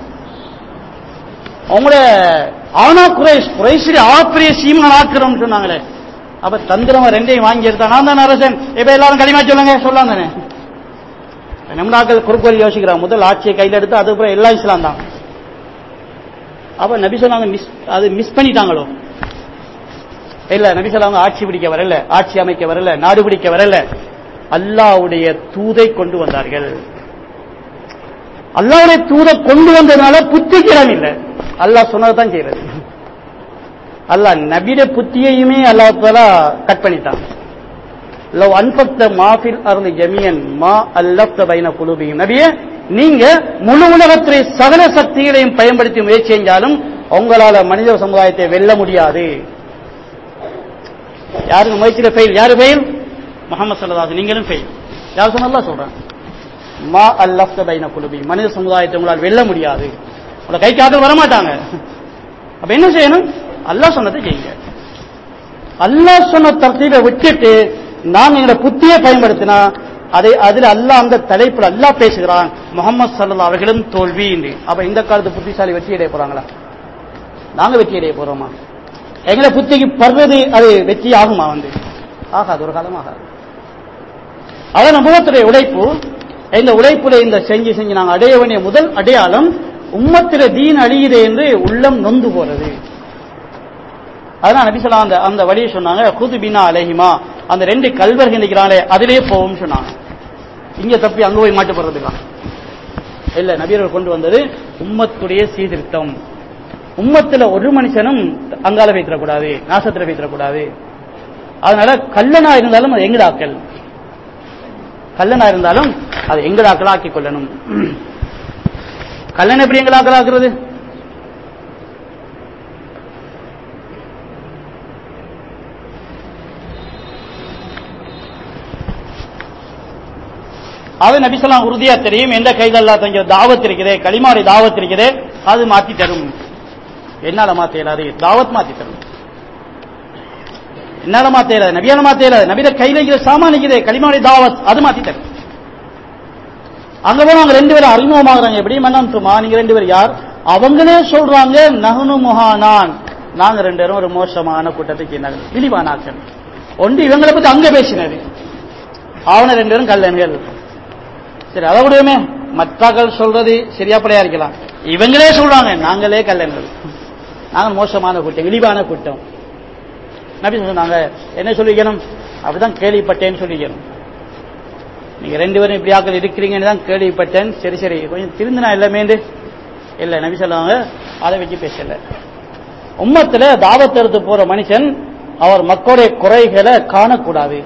அவங்கள ஆனா குறைஷ் குறைஷிரி ஆப்பிரிய சீமன் ஆக்கிறோம் சொன்னாங்களே அப்ப தந்திரமா ரெண்டையும் வாங்கி எடுத்தா நான் தான் அரசன் இப்ப எல்லாரும் களிமா சொல்லுங்க சொல்லலாம் தானே நம்ம நாட்கள் குறுக்கோலி யோசிக்கிறாங்க முதல் ஆட்சியை கையில் எடுத்து அதுக்கப்புறம் எல்லாம் இஸ்லாம் தான் அப்ப நபி சொன்னாங்க மிஸ் அது மிஸ் பண்ணிட்டாங்களோ இல்ல நபி சொல்லாங்க ஆட்சி பிடிக்க வரல ஆட்சி அமைக்க வரல நாடு பிடிக்க வரல அல்லாவுடைய தூதை கொண்டு வந்தார்கள் அல்லாவுடைய தூதை கொண்டு வந்ததுனால புத்திக்கு இடம் இல்லை அல்லாஹ் சொன்னதான் செய்யறது அல்லாஹ் நபிட புத்தியையுமே அல்லாஹ் தாலா கட் பண்ணிட்டான் லவ் அன்பக்த மாஃபில் அருள் ஜமியன் மா அல்லப்த பைன குழுபியும் நபியே நீங்க முழு உலகத்துறை சகல சக்திகளையும் பயன்படுத்தி முயற்சி செஞ்சாலும் உங்களால மனித சமுதாயத்தை வெல்ல முடியாது யாருக்கு முயற்சியில ஃபெயில் யாரு ஃபெயில் முகமது சல்லதாஸ் நீங்களும் ஃபெயில் யார் சொன்னா சொல்றேன் மா அல்லப்த பைன குழுபி மனித சமுதாயத்தை உங்களால் வெல்ல முடியாது உங்களை கை காக்க வரமாட்டாங்க அப்ப என்ன செய்யணும் அல்லாஹ் சொன்னதை செய்யுங்க அல்லாஹ் சொன்ன தர்த்தீபை விட்டுட்டு நாம் எங்களோட புத்தியை பயன்படுத்தினா அதை அதில் அல்லாஹ் அந்த தலைப்புல அல்லாஹ் பேசுகிறான் முகமது சல்லா அவர்களும் தோல்வி என்று அப்ப இந்த காலத்து புத்திசாலி வெற்றி அடைய போறாங்களா நாங்க வெற்றி அடைய போறோமா எங்களை புத்திக்கு படுறது அது வெற்றி ஆகுமா வந்து ஆகாது ஒரு காலம் ஆகாது அதான் நம்பகத்துடைய உழைப்பு இந்த உழைப்புல இந்த செஞ்சு செஞ்சு நாங்க அடைய வேண்டிய முதல் அடையாளம் உம்மத்தில தீன் அழியுது என்று உள்ளம் நொந்து போறது அதான் நபிசலாம் அந்த அந்த வழியை சொன்னாங்க குது பினா அலஹிமா அந்த ரெண்டு கல்வர்கள் நிற்கிறாங்களே அதிலே போவோம் சொன்னாங்க இங்க தப்பி அங்க போய் மாட்டு போறதுக்கா இல்ல நபியர்கள் கொண்டு வந்தது உம்மத்துடைய சீர்திருத்தம் உம்மத்துல ஒரு மனுஷனும் அங்கால வைத்திடக்கூடாது நாசத்துல வைத்திடக்கூடாது அதனால கல்லனா இருந்தாலும் அது எங்கடாக்கல் கல்லனா இருந்தாலும் அது எங்கடாக்கல் ஆக்கிக் கொள்ளணும் கல்லன் எப்படி எங்கடாக்கல் ஆக்குறது அது நபிசலாம் உறுதியா தெரியும் எந்த கைதல்லா தங்க தாவத் இருக்குதே களிமாடி தாவத் இருக்குதே அது மாத்தி தரும் என்னால மாத்த இயலாது தாவத் மாத்தி தரணும் என்னால மாத்த இயலாது நபியால மாத்த இயலாது நபியில கையில இருக்கிற சாமான் இருக்கிறே களிமாவுடைய தாவத் அது மாத்தி தரணும் அங்க போய் அவங்க ரெண்டு பேரும் அறிமுகமாகறாங்க எப்படி மன்னன்ட்டுமா நீங்க ரெண்டு பேரும் யார் அவங்களே சொல்றாங்க நகனு முஹானான் நாங்க ரெண்டு பேரும் ஒரு மோசமான கூட்டத்துக்கு என்ன இழிவானாக்கள் ஒன்று இவங்களை பத்தி அங்க பேசினது அவனை ரெண்டு பேரும் கல்லன்கள் சரி அதை விடுமே மற்றாக்கள் சொல்றது சரியாப்படையா இருக்கலாம் இவங்களே சொல்றாங்க நாங்களே கல்லன்கள் நாங்கள் மோசமான கூட்டம் இழிவான கூட்டம் நபி சொன்னாங்க என்ன சொல்லிக்கணும் அப்படிதான் கேள்விப்பட்டேன்னு சொல்லிக்கணும் நீங்க ரெண்டு பேரும் இப்படி ஆக்கள் இருக்கிறீங்கன்னு தான் கேள்விப்பட்டேன் சரி சரி கொஞ்சம் திருந்தினா எல்லாமேண்டு இல்ல நபி சொல்லுவாங்க அதை வச்சு பேசல உம்மத்துல தாவத் எடுத்து போற மனுஷன் அவர் மக்களுடைய குறைகளை காணக்கூடாது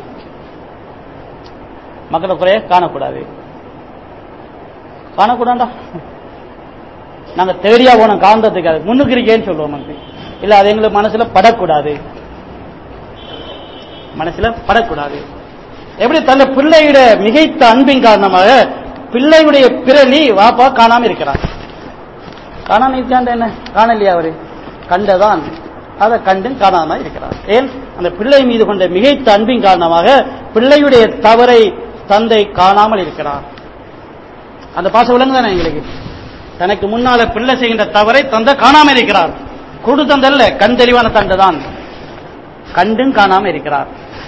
மக்களோட குறைய காணக்கூடாது காணக்கூடாண்டா நாங்க தேடியா போனோம் காந்தத்துக்கு அது முன்னுக்கு இருக்கேன்னு சொல்லுவோம் வந்து இல்ல அது எங்களுக்கு மனசுல படக்கூடாது மனசுல படக்கூடாது எப்படி தன்னை பிள்ளையிட மிகைத்த அன்பின் காரணமாக பிள்ளையுடைய பிறலி வாப்பா காணாம இருக்கிறான் காணாம இருக்காண்ட என்ன காணலையா அவரு கண்டதான் அதை கண்டும் காணாம இருக்கிறார் ஏன் அந்த பிள்ளை மீது கொண்ட மிகைத்த அன்பின் காரணமாக பிள்ளையுடைய தவறை தந்தை காணாமல் இருக்கிறார் அந்த பாசம் விளங்குதானே எங்களுக்கு தனக்கு முன்னால பிள்ளை செய்கின்ற தவறை தந்தை காணாம இருக்கிறார் குடு தந்தல்ல கண் தெளிவான தந்தை தான் கண்டும் காணாம இருக்கிறார்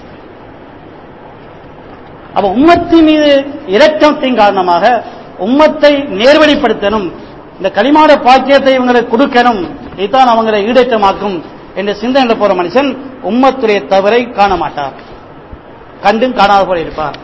அப்ப உம்மத்தின் மீது இரக்கத்தின் காரணமாக உம்மத்தை நேர்வழிப்படுத்தணும் இந்த களிமாட பாக்கியத்தை இவங்களுக்கு கொடுக்கணும் இதுதான் அவங்களை ஈடேற்றமாக்கும் என்ற சிந்தனையில் போற மனுஷன் உம்மத்துடைய தவறை காண மாட்டார் கண்டும் காணாத போல இருப்பார்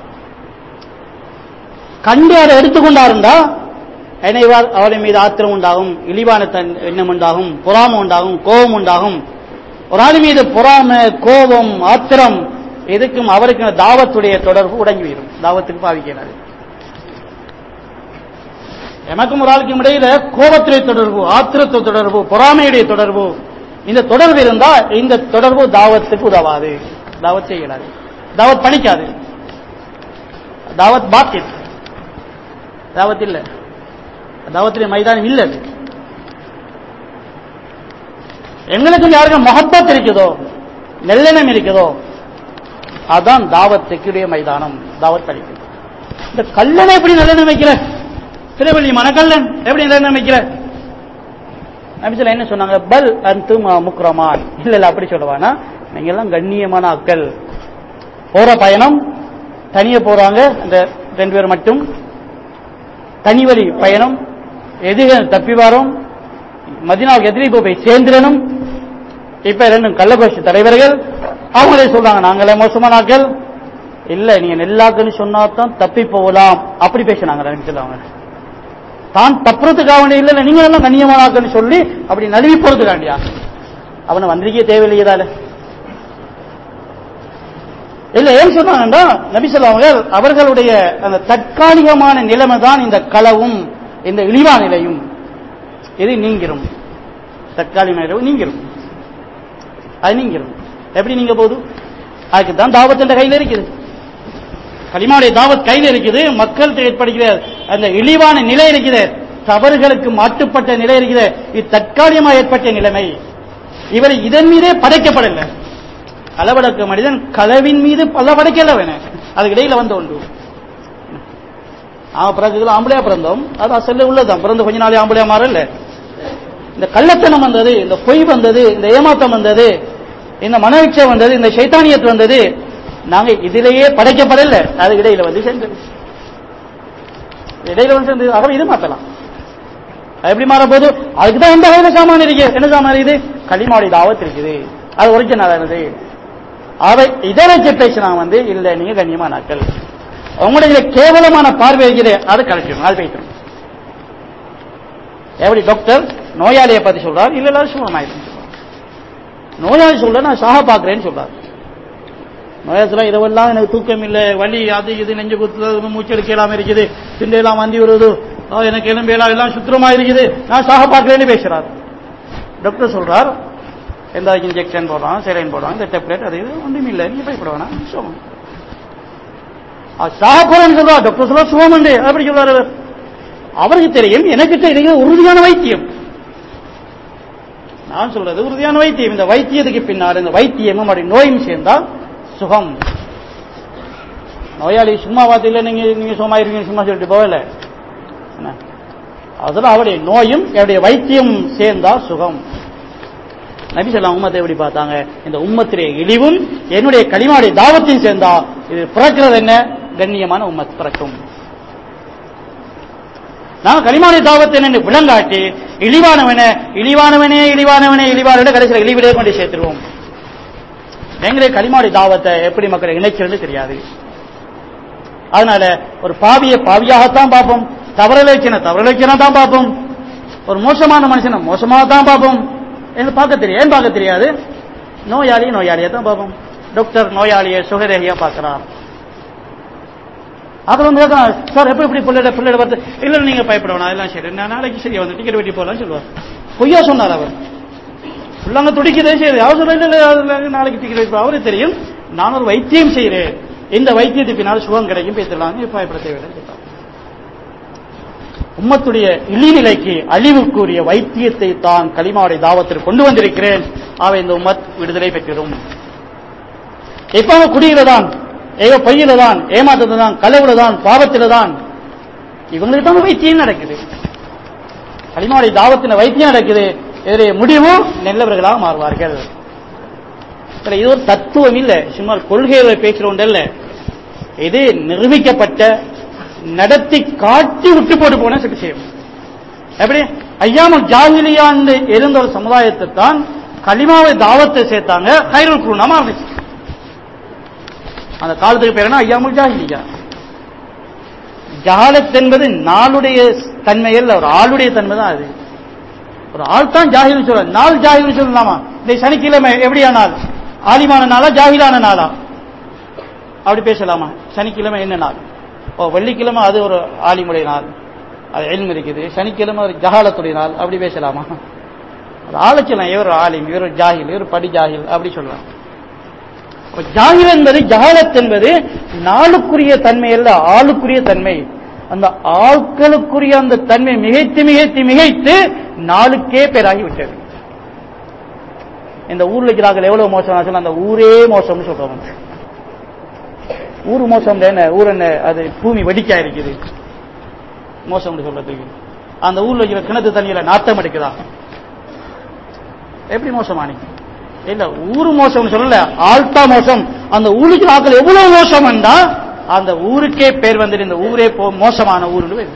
கண்டு அதை எடுத்துக்கொண்டாருண்டா நினைவார் அவரின் மீது ஆத்திரம் உண்டாகும் இழிவான தன் எண்ணம் உண்டாகும் பொறாமை உண்டாகும் கோபம் உண்டாகும் ஒரு ஆள் மீது பொறாமை கோபம் ஆத்திரம் எதுக்கும் அவருக்கு தாவத்துடைய தொடர்பு உடங்கி வரும் தாவத்துக்கு பாவிக்கிறாரு எனக்கும் ஒரு ஆளுக்கும் இடையில கோபத்துடைய தொடர்பு ஆத்திரத்துடைய தொடர்பு பொறாமையுடைய தொடர்பு இந்த தொடர்பு இருந்தா இந்த தொடர்பு தாவத்துக்கு உதவாது தாவத் செய்யலாது தாவத் பணிக்காது தாவத் பாக்கித் தாவத் இல்ல தாவத்துடைய மைதானம் இல்ல அது எங்களுக்கு யாருக்கும் மகப்பத் இருக்குதோ நெல்லெண்ணம் இருக்குதோ அதான் தாவத்துக்குரிய மைதானம் தாவத் அளிக்கும் இந்த கல்லணை எப்படி நல்லெண்ணம் வைக்கிற திருவள்ளி மனக்கல்லன் எப்படி நல்லெண்ணம் வைக்கிற நபிசல்ல என்ன சொன்னாங்க பல் அந்து முக்ரமான் இல்ல இல்ல அப்படி சொல்லுவானா நீங்க எல்லாம் கண்ணியமான அக்கள் போற பயணம் தனியே போறாங்க இந்த ரெண்டு பேர் மட்டும் தனிவழி பயணம் எதிர்கள் தப்பி வரோம் மதினாவுக்கு எதிரி போய் சேர்ந்திரனும் இப்ப ரெண்டும் கள்ளகோஷ தலைவர்கள் அவங்களே சொல்றாங்க நாங்களே மோசமான ஆட்கள் இல்ல நீங்க நெல்லாக்குன்னு சொன்னா தான் தப்பி போகலாம் அப்படி பேசினாங்க அவங்க தான் தப்புறதுக்காக வேண்டிய இல்ல நீங்க எல்லாம் கண்ணியமான ஆட்கள்னு சொல்லி அப்படி நழுவி போறதுக்காண்டியா அவனை வந்திருக்கே தேவையில்லையதால இல்ல ஏன் சொன்னாங்கன்றா நபிசல்லா அவர்கள் அவர்களுடைய அந்த தற்காலிகமான நிலைமை தான் இந்த களவும் இந்த இழிவா நிலையும் இது நீங்கிரும் தற்காலிக நிலைவு நீங்கிரும் அது நீங்கிரும் எப்படி நீங்க போகுது அதுக்கு தான் தாவத் என்ற கையில் இருக்குது களிமாவுடைய தாவத் கையில் இருக்குது மக்கள் ஏற்படுகிற அந்த இழிவான நிலை இருக்குது தவறுகளுக்கு மாட்டுப்பட்ட நிலை இருக்குது இது தற்காலிகமாக ஏற்பட்ட நிலைமை இவர் இதன் மீதே படைக்கப்படல களவடக்க மனிதன் களவின் மீது பல படைக்கல வேணும் அதுக்கு இடையில வந்து உண்டு அவன் பிறகு ஆம்பளையா பிறந்தோம் அது அசல்ல உள்ளதான் பிறந்த கொஞ்ச நாளே ஆம்பளையா மாறல இந்த கள்ளத்தனம் வந்தது இந்த பொய் வந்தது இந்த ஏமாத்தம் வந்தது இந்த மனவிச்சை வந்தது இந்த சைத்தானியத்து வந்தது நாங்க இதிலேயே படைக்கப்படல அது இடையில வந்து சேர்ந்தது இடையில வந்து சேர்ந்து ஆகவே இது மாத்தலாம் அது எப்படி மாற போது அதுக்கு தான் எந்த வகையில சாமான் இருக்கு என்ன சாமான் இது களிமாடி தாவத் இருக்குது அது ஒரிஜினலானது அவை இதை வச்சு பேசினா வந்து இல்ல நீங்க கண்ணியமா நாட்கள் உங்களுடைய கேவலமான பார்வை இருக்குது அது கழிச்சிடும் அது பேசணும் எப்படி டாக்டர் நோயாளியை பத்தி சொல்றாரு இல்ல இல்ல சுகமாயிருக்கும் நோயாளி சொல்ற நான் சாக பாக்குறேன்னு சொல்றாரு நோயாளி இரவெல்லாம் எனக்கு தூக்கம் இல்லை வலி அது இது நெஞ்சு குத்துறது மூச்சு எடுக்கலாம் இருக்குது திண்டையெல்லாம் வந்தி வருது ஆ, எனக்கு எலும்பேலாம் எல்லாம் சுத்தமா இருக்குது நான் சாக பார்க்கிறேன்னு பேசுறாரு டாக்டர் சொல்றார் எந்த இன்ஜெக்ஷன் போடுறான் செலைன் போடுறான் இந்த டெப்லெட் அது இது ஒன்றும் இல்லை நீ பயப்பட வேணாம் சுகம் சாக போறேன்னு சொல்றா டாக்டர் சொல்றா சுகம் உண்டு அப்படி சொல்றாரு அவர். அவருக்கு தெரியும் எனக்கு தெரியும் உறுதியான வைத்தியம் நான் சொல்றது உறுதியான வைத்தியம் இந்த வைத்தியத்துக்கு பின்னால் இந்த வைத்தியமும் அப்படி நோயும் சேர்ந்தா சுகம் நோயாளி சும்மா பார்த்துல நீங்க நீங்க சும்மா இருக்கீங்க சும்மா சொல்லிட்டு போகல என்ன? அதுல அவருடைய நோயும் அவருடைய வைத்தியம் சேர்ந்தா சுகம் நபி சொல்லா உம்மத்தை எப்படி பார்த்தாங்க இந்த உம்மத்திலே இழிவும் என்னுடைய களிமாடைய தாவத்தையும் சேர்ந்தா இது பிறக்கிறது என்ன கண்ணியமான உம்மத் பிறக்கும் நான் களிமாடைய தாவத்தை என்ன விளங்காட்டி இழிவானவன இழிவானவனே இழிவானவனே இழிவானவனே கடைசியில் இழிவிலே கொண்டு சேர்த்துருவோம் எங்களுடைய களிமாடி தாவத்தை எப்படி மக்களை இணைக்கிறது தெரியாது அதனால ஒரு பாவியை பாவியாகத்தான் பார்ப்போம் தவறலைச்சனை தவறலைச்சனை தான் பார்ப்போம் ஒரு மோசமான மனுஷனை மோசமாக தான் பார்ப்போம் என்று பார்க்க தெரியும் ஏன் பார்க்க தெரியாது நோயாளி நோயாளியை தான் பார்ப்போம் டாக்டர் நோயாளியை சுகரேகியா பார்க்கிறார் அப்புறம் வந்து கேட்கலாம், சார் எப்ப இப்படி பிள்ளைட பிள்ளைட வருது இல்ல நீங்க பயப்பட வேணாம் எல்லாம் சரி நான் நாளைக்கு சரியா வந்து டிக்கெட் வெட்டி போகலாம்னு சொல்லுவார் பொய்யா சொன்னார் அவர் பிள்ளைங்க துடிக்குதே சரி அவசரம் இல்லை இல்லை, அதுல நாளைக்கு டிக்கெட் வெட்டி அவருக்கு தெரியும் நான் ஒரு வைத்தியம் செய்கிறேன் இந்த வைத்தியத்துக்கு பின்னால் சுகம் கிடைக்கும் பேசலாம் பயப்பட தேவையில்லை சொல்றார். உம்மத்துடைய இழிநிலைக்கு அழிவுக்குரிய வைத்தியத்தை தான் களிமாவுடைய தாவத்தில் கொண்டு வந்திருக்கிறேன் அவை இந்த உம்மத் விடுதலை பெற்றிடும் எப்ப குடியில தான் ஏதோ பொய்யில தான் ஏமாத்தத்துல தான் களவுல தான் பாவத்தில தான் இவங்களுக்கு தான் வைத்தியம் நடக்குது களிமாவுடைய தாவத்தின வைத்தியம் நடக்குது இதனுடைய முடிவு நல்லவர்களாக மாறுவார்கள் இதுல இது ஒரு தத்துவம் இல்ல சும்மா கொள்கைகளை பேசுறோம் இல்ல இது நிரூபிக்கப்பட்ட நடத்தி காட்டி விட்டு போட்டு போன சில விஷயம் எப்படி ஐயாமல் ஜாகிலியாண்டு இருந்த ஒரு சமுதாயத்தை தான் களிமாவை தாவத்தை சேர்த்தாங்க கைரல் குருணமா இருந்துச்சு அந்த காலத்துக்கு பேர் என்ன ஐயாமுல் ஜாகிலியா ஜஹாலத் என்பது நாளுடைய தன்மை அல்ல ஒரு ஆளுடைய தன்மை தான் அது ஒரு ஆள் தான் ஜாகில் சொல்ல நாள் ஜாகில் சொல்லலாமா இந்த சனிக்கிழமை எப்படியா நாள் ஆலிமான நாளா ஜாகிலான நாளா அப்படி பேசலாமா சனிக்கிழமை என்ன நாள் ஓ வெள்ளிக்கிழமை அது ஒரு ஆலிமுடைய நாள் அது எல்ம் இருக்குது சனிக்கிழமை ஒரு ஜஹாலத்துடைய நாள் அப்படி பேசலாமா அது ஆலோசனை இவர் ஆலிம் இவர் ஜாகில் இவர் படி ஜாகில் அப்படி சொல்லலாம் அப்ப ஜாகில் என்பது ஜஹாலத் என்பது நாளுக்குரிய தன்மை அல்ல ஆளுக்குரிய தன்மை அந்த ஆட்களுக்குரிய அந்த தன்மை மிகைத்து மிகைத்து மிகைத்து நாளுக்கே பேராகி விட்டது இந்த ஊர்ல இருக்கிறார்கள் எவ்வளவு மோசம் சொன்னா அந்த ஊரே மோசம்னு சொல்றாங்க ஊர் மோசம் என்ன ஊர் என்ன அது பூமி வெடிக்கா இருக்குது மோசம்னு சொல்றதுக்கு அந்த ஊர்ல இருக்கிற கிணத்து தண்ணியில நாத்தம் எடுக்குதா எப்படி மோசமானி இல்ல ஊரு மோசம்னு சொல்லல ஆழ்த்தா மோசம் அந்த ஊருக்கு ஆக்கள் எவ்வளவு மோசம் அந்த ஊருக்கே பேர் வந்துட்டு இந்த ஊரே போ மோசமான ஊருன்னு பேரு.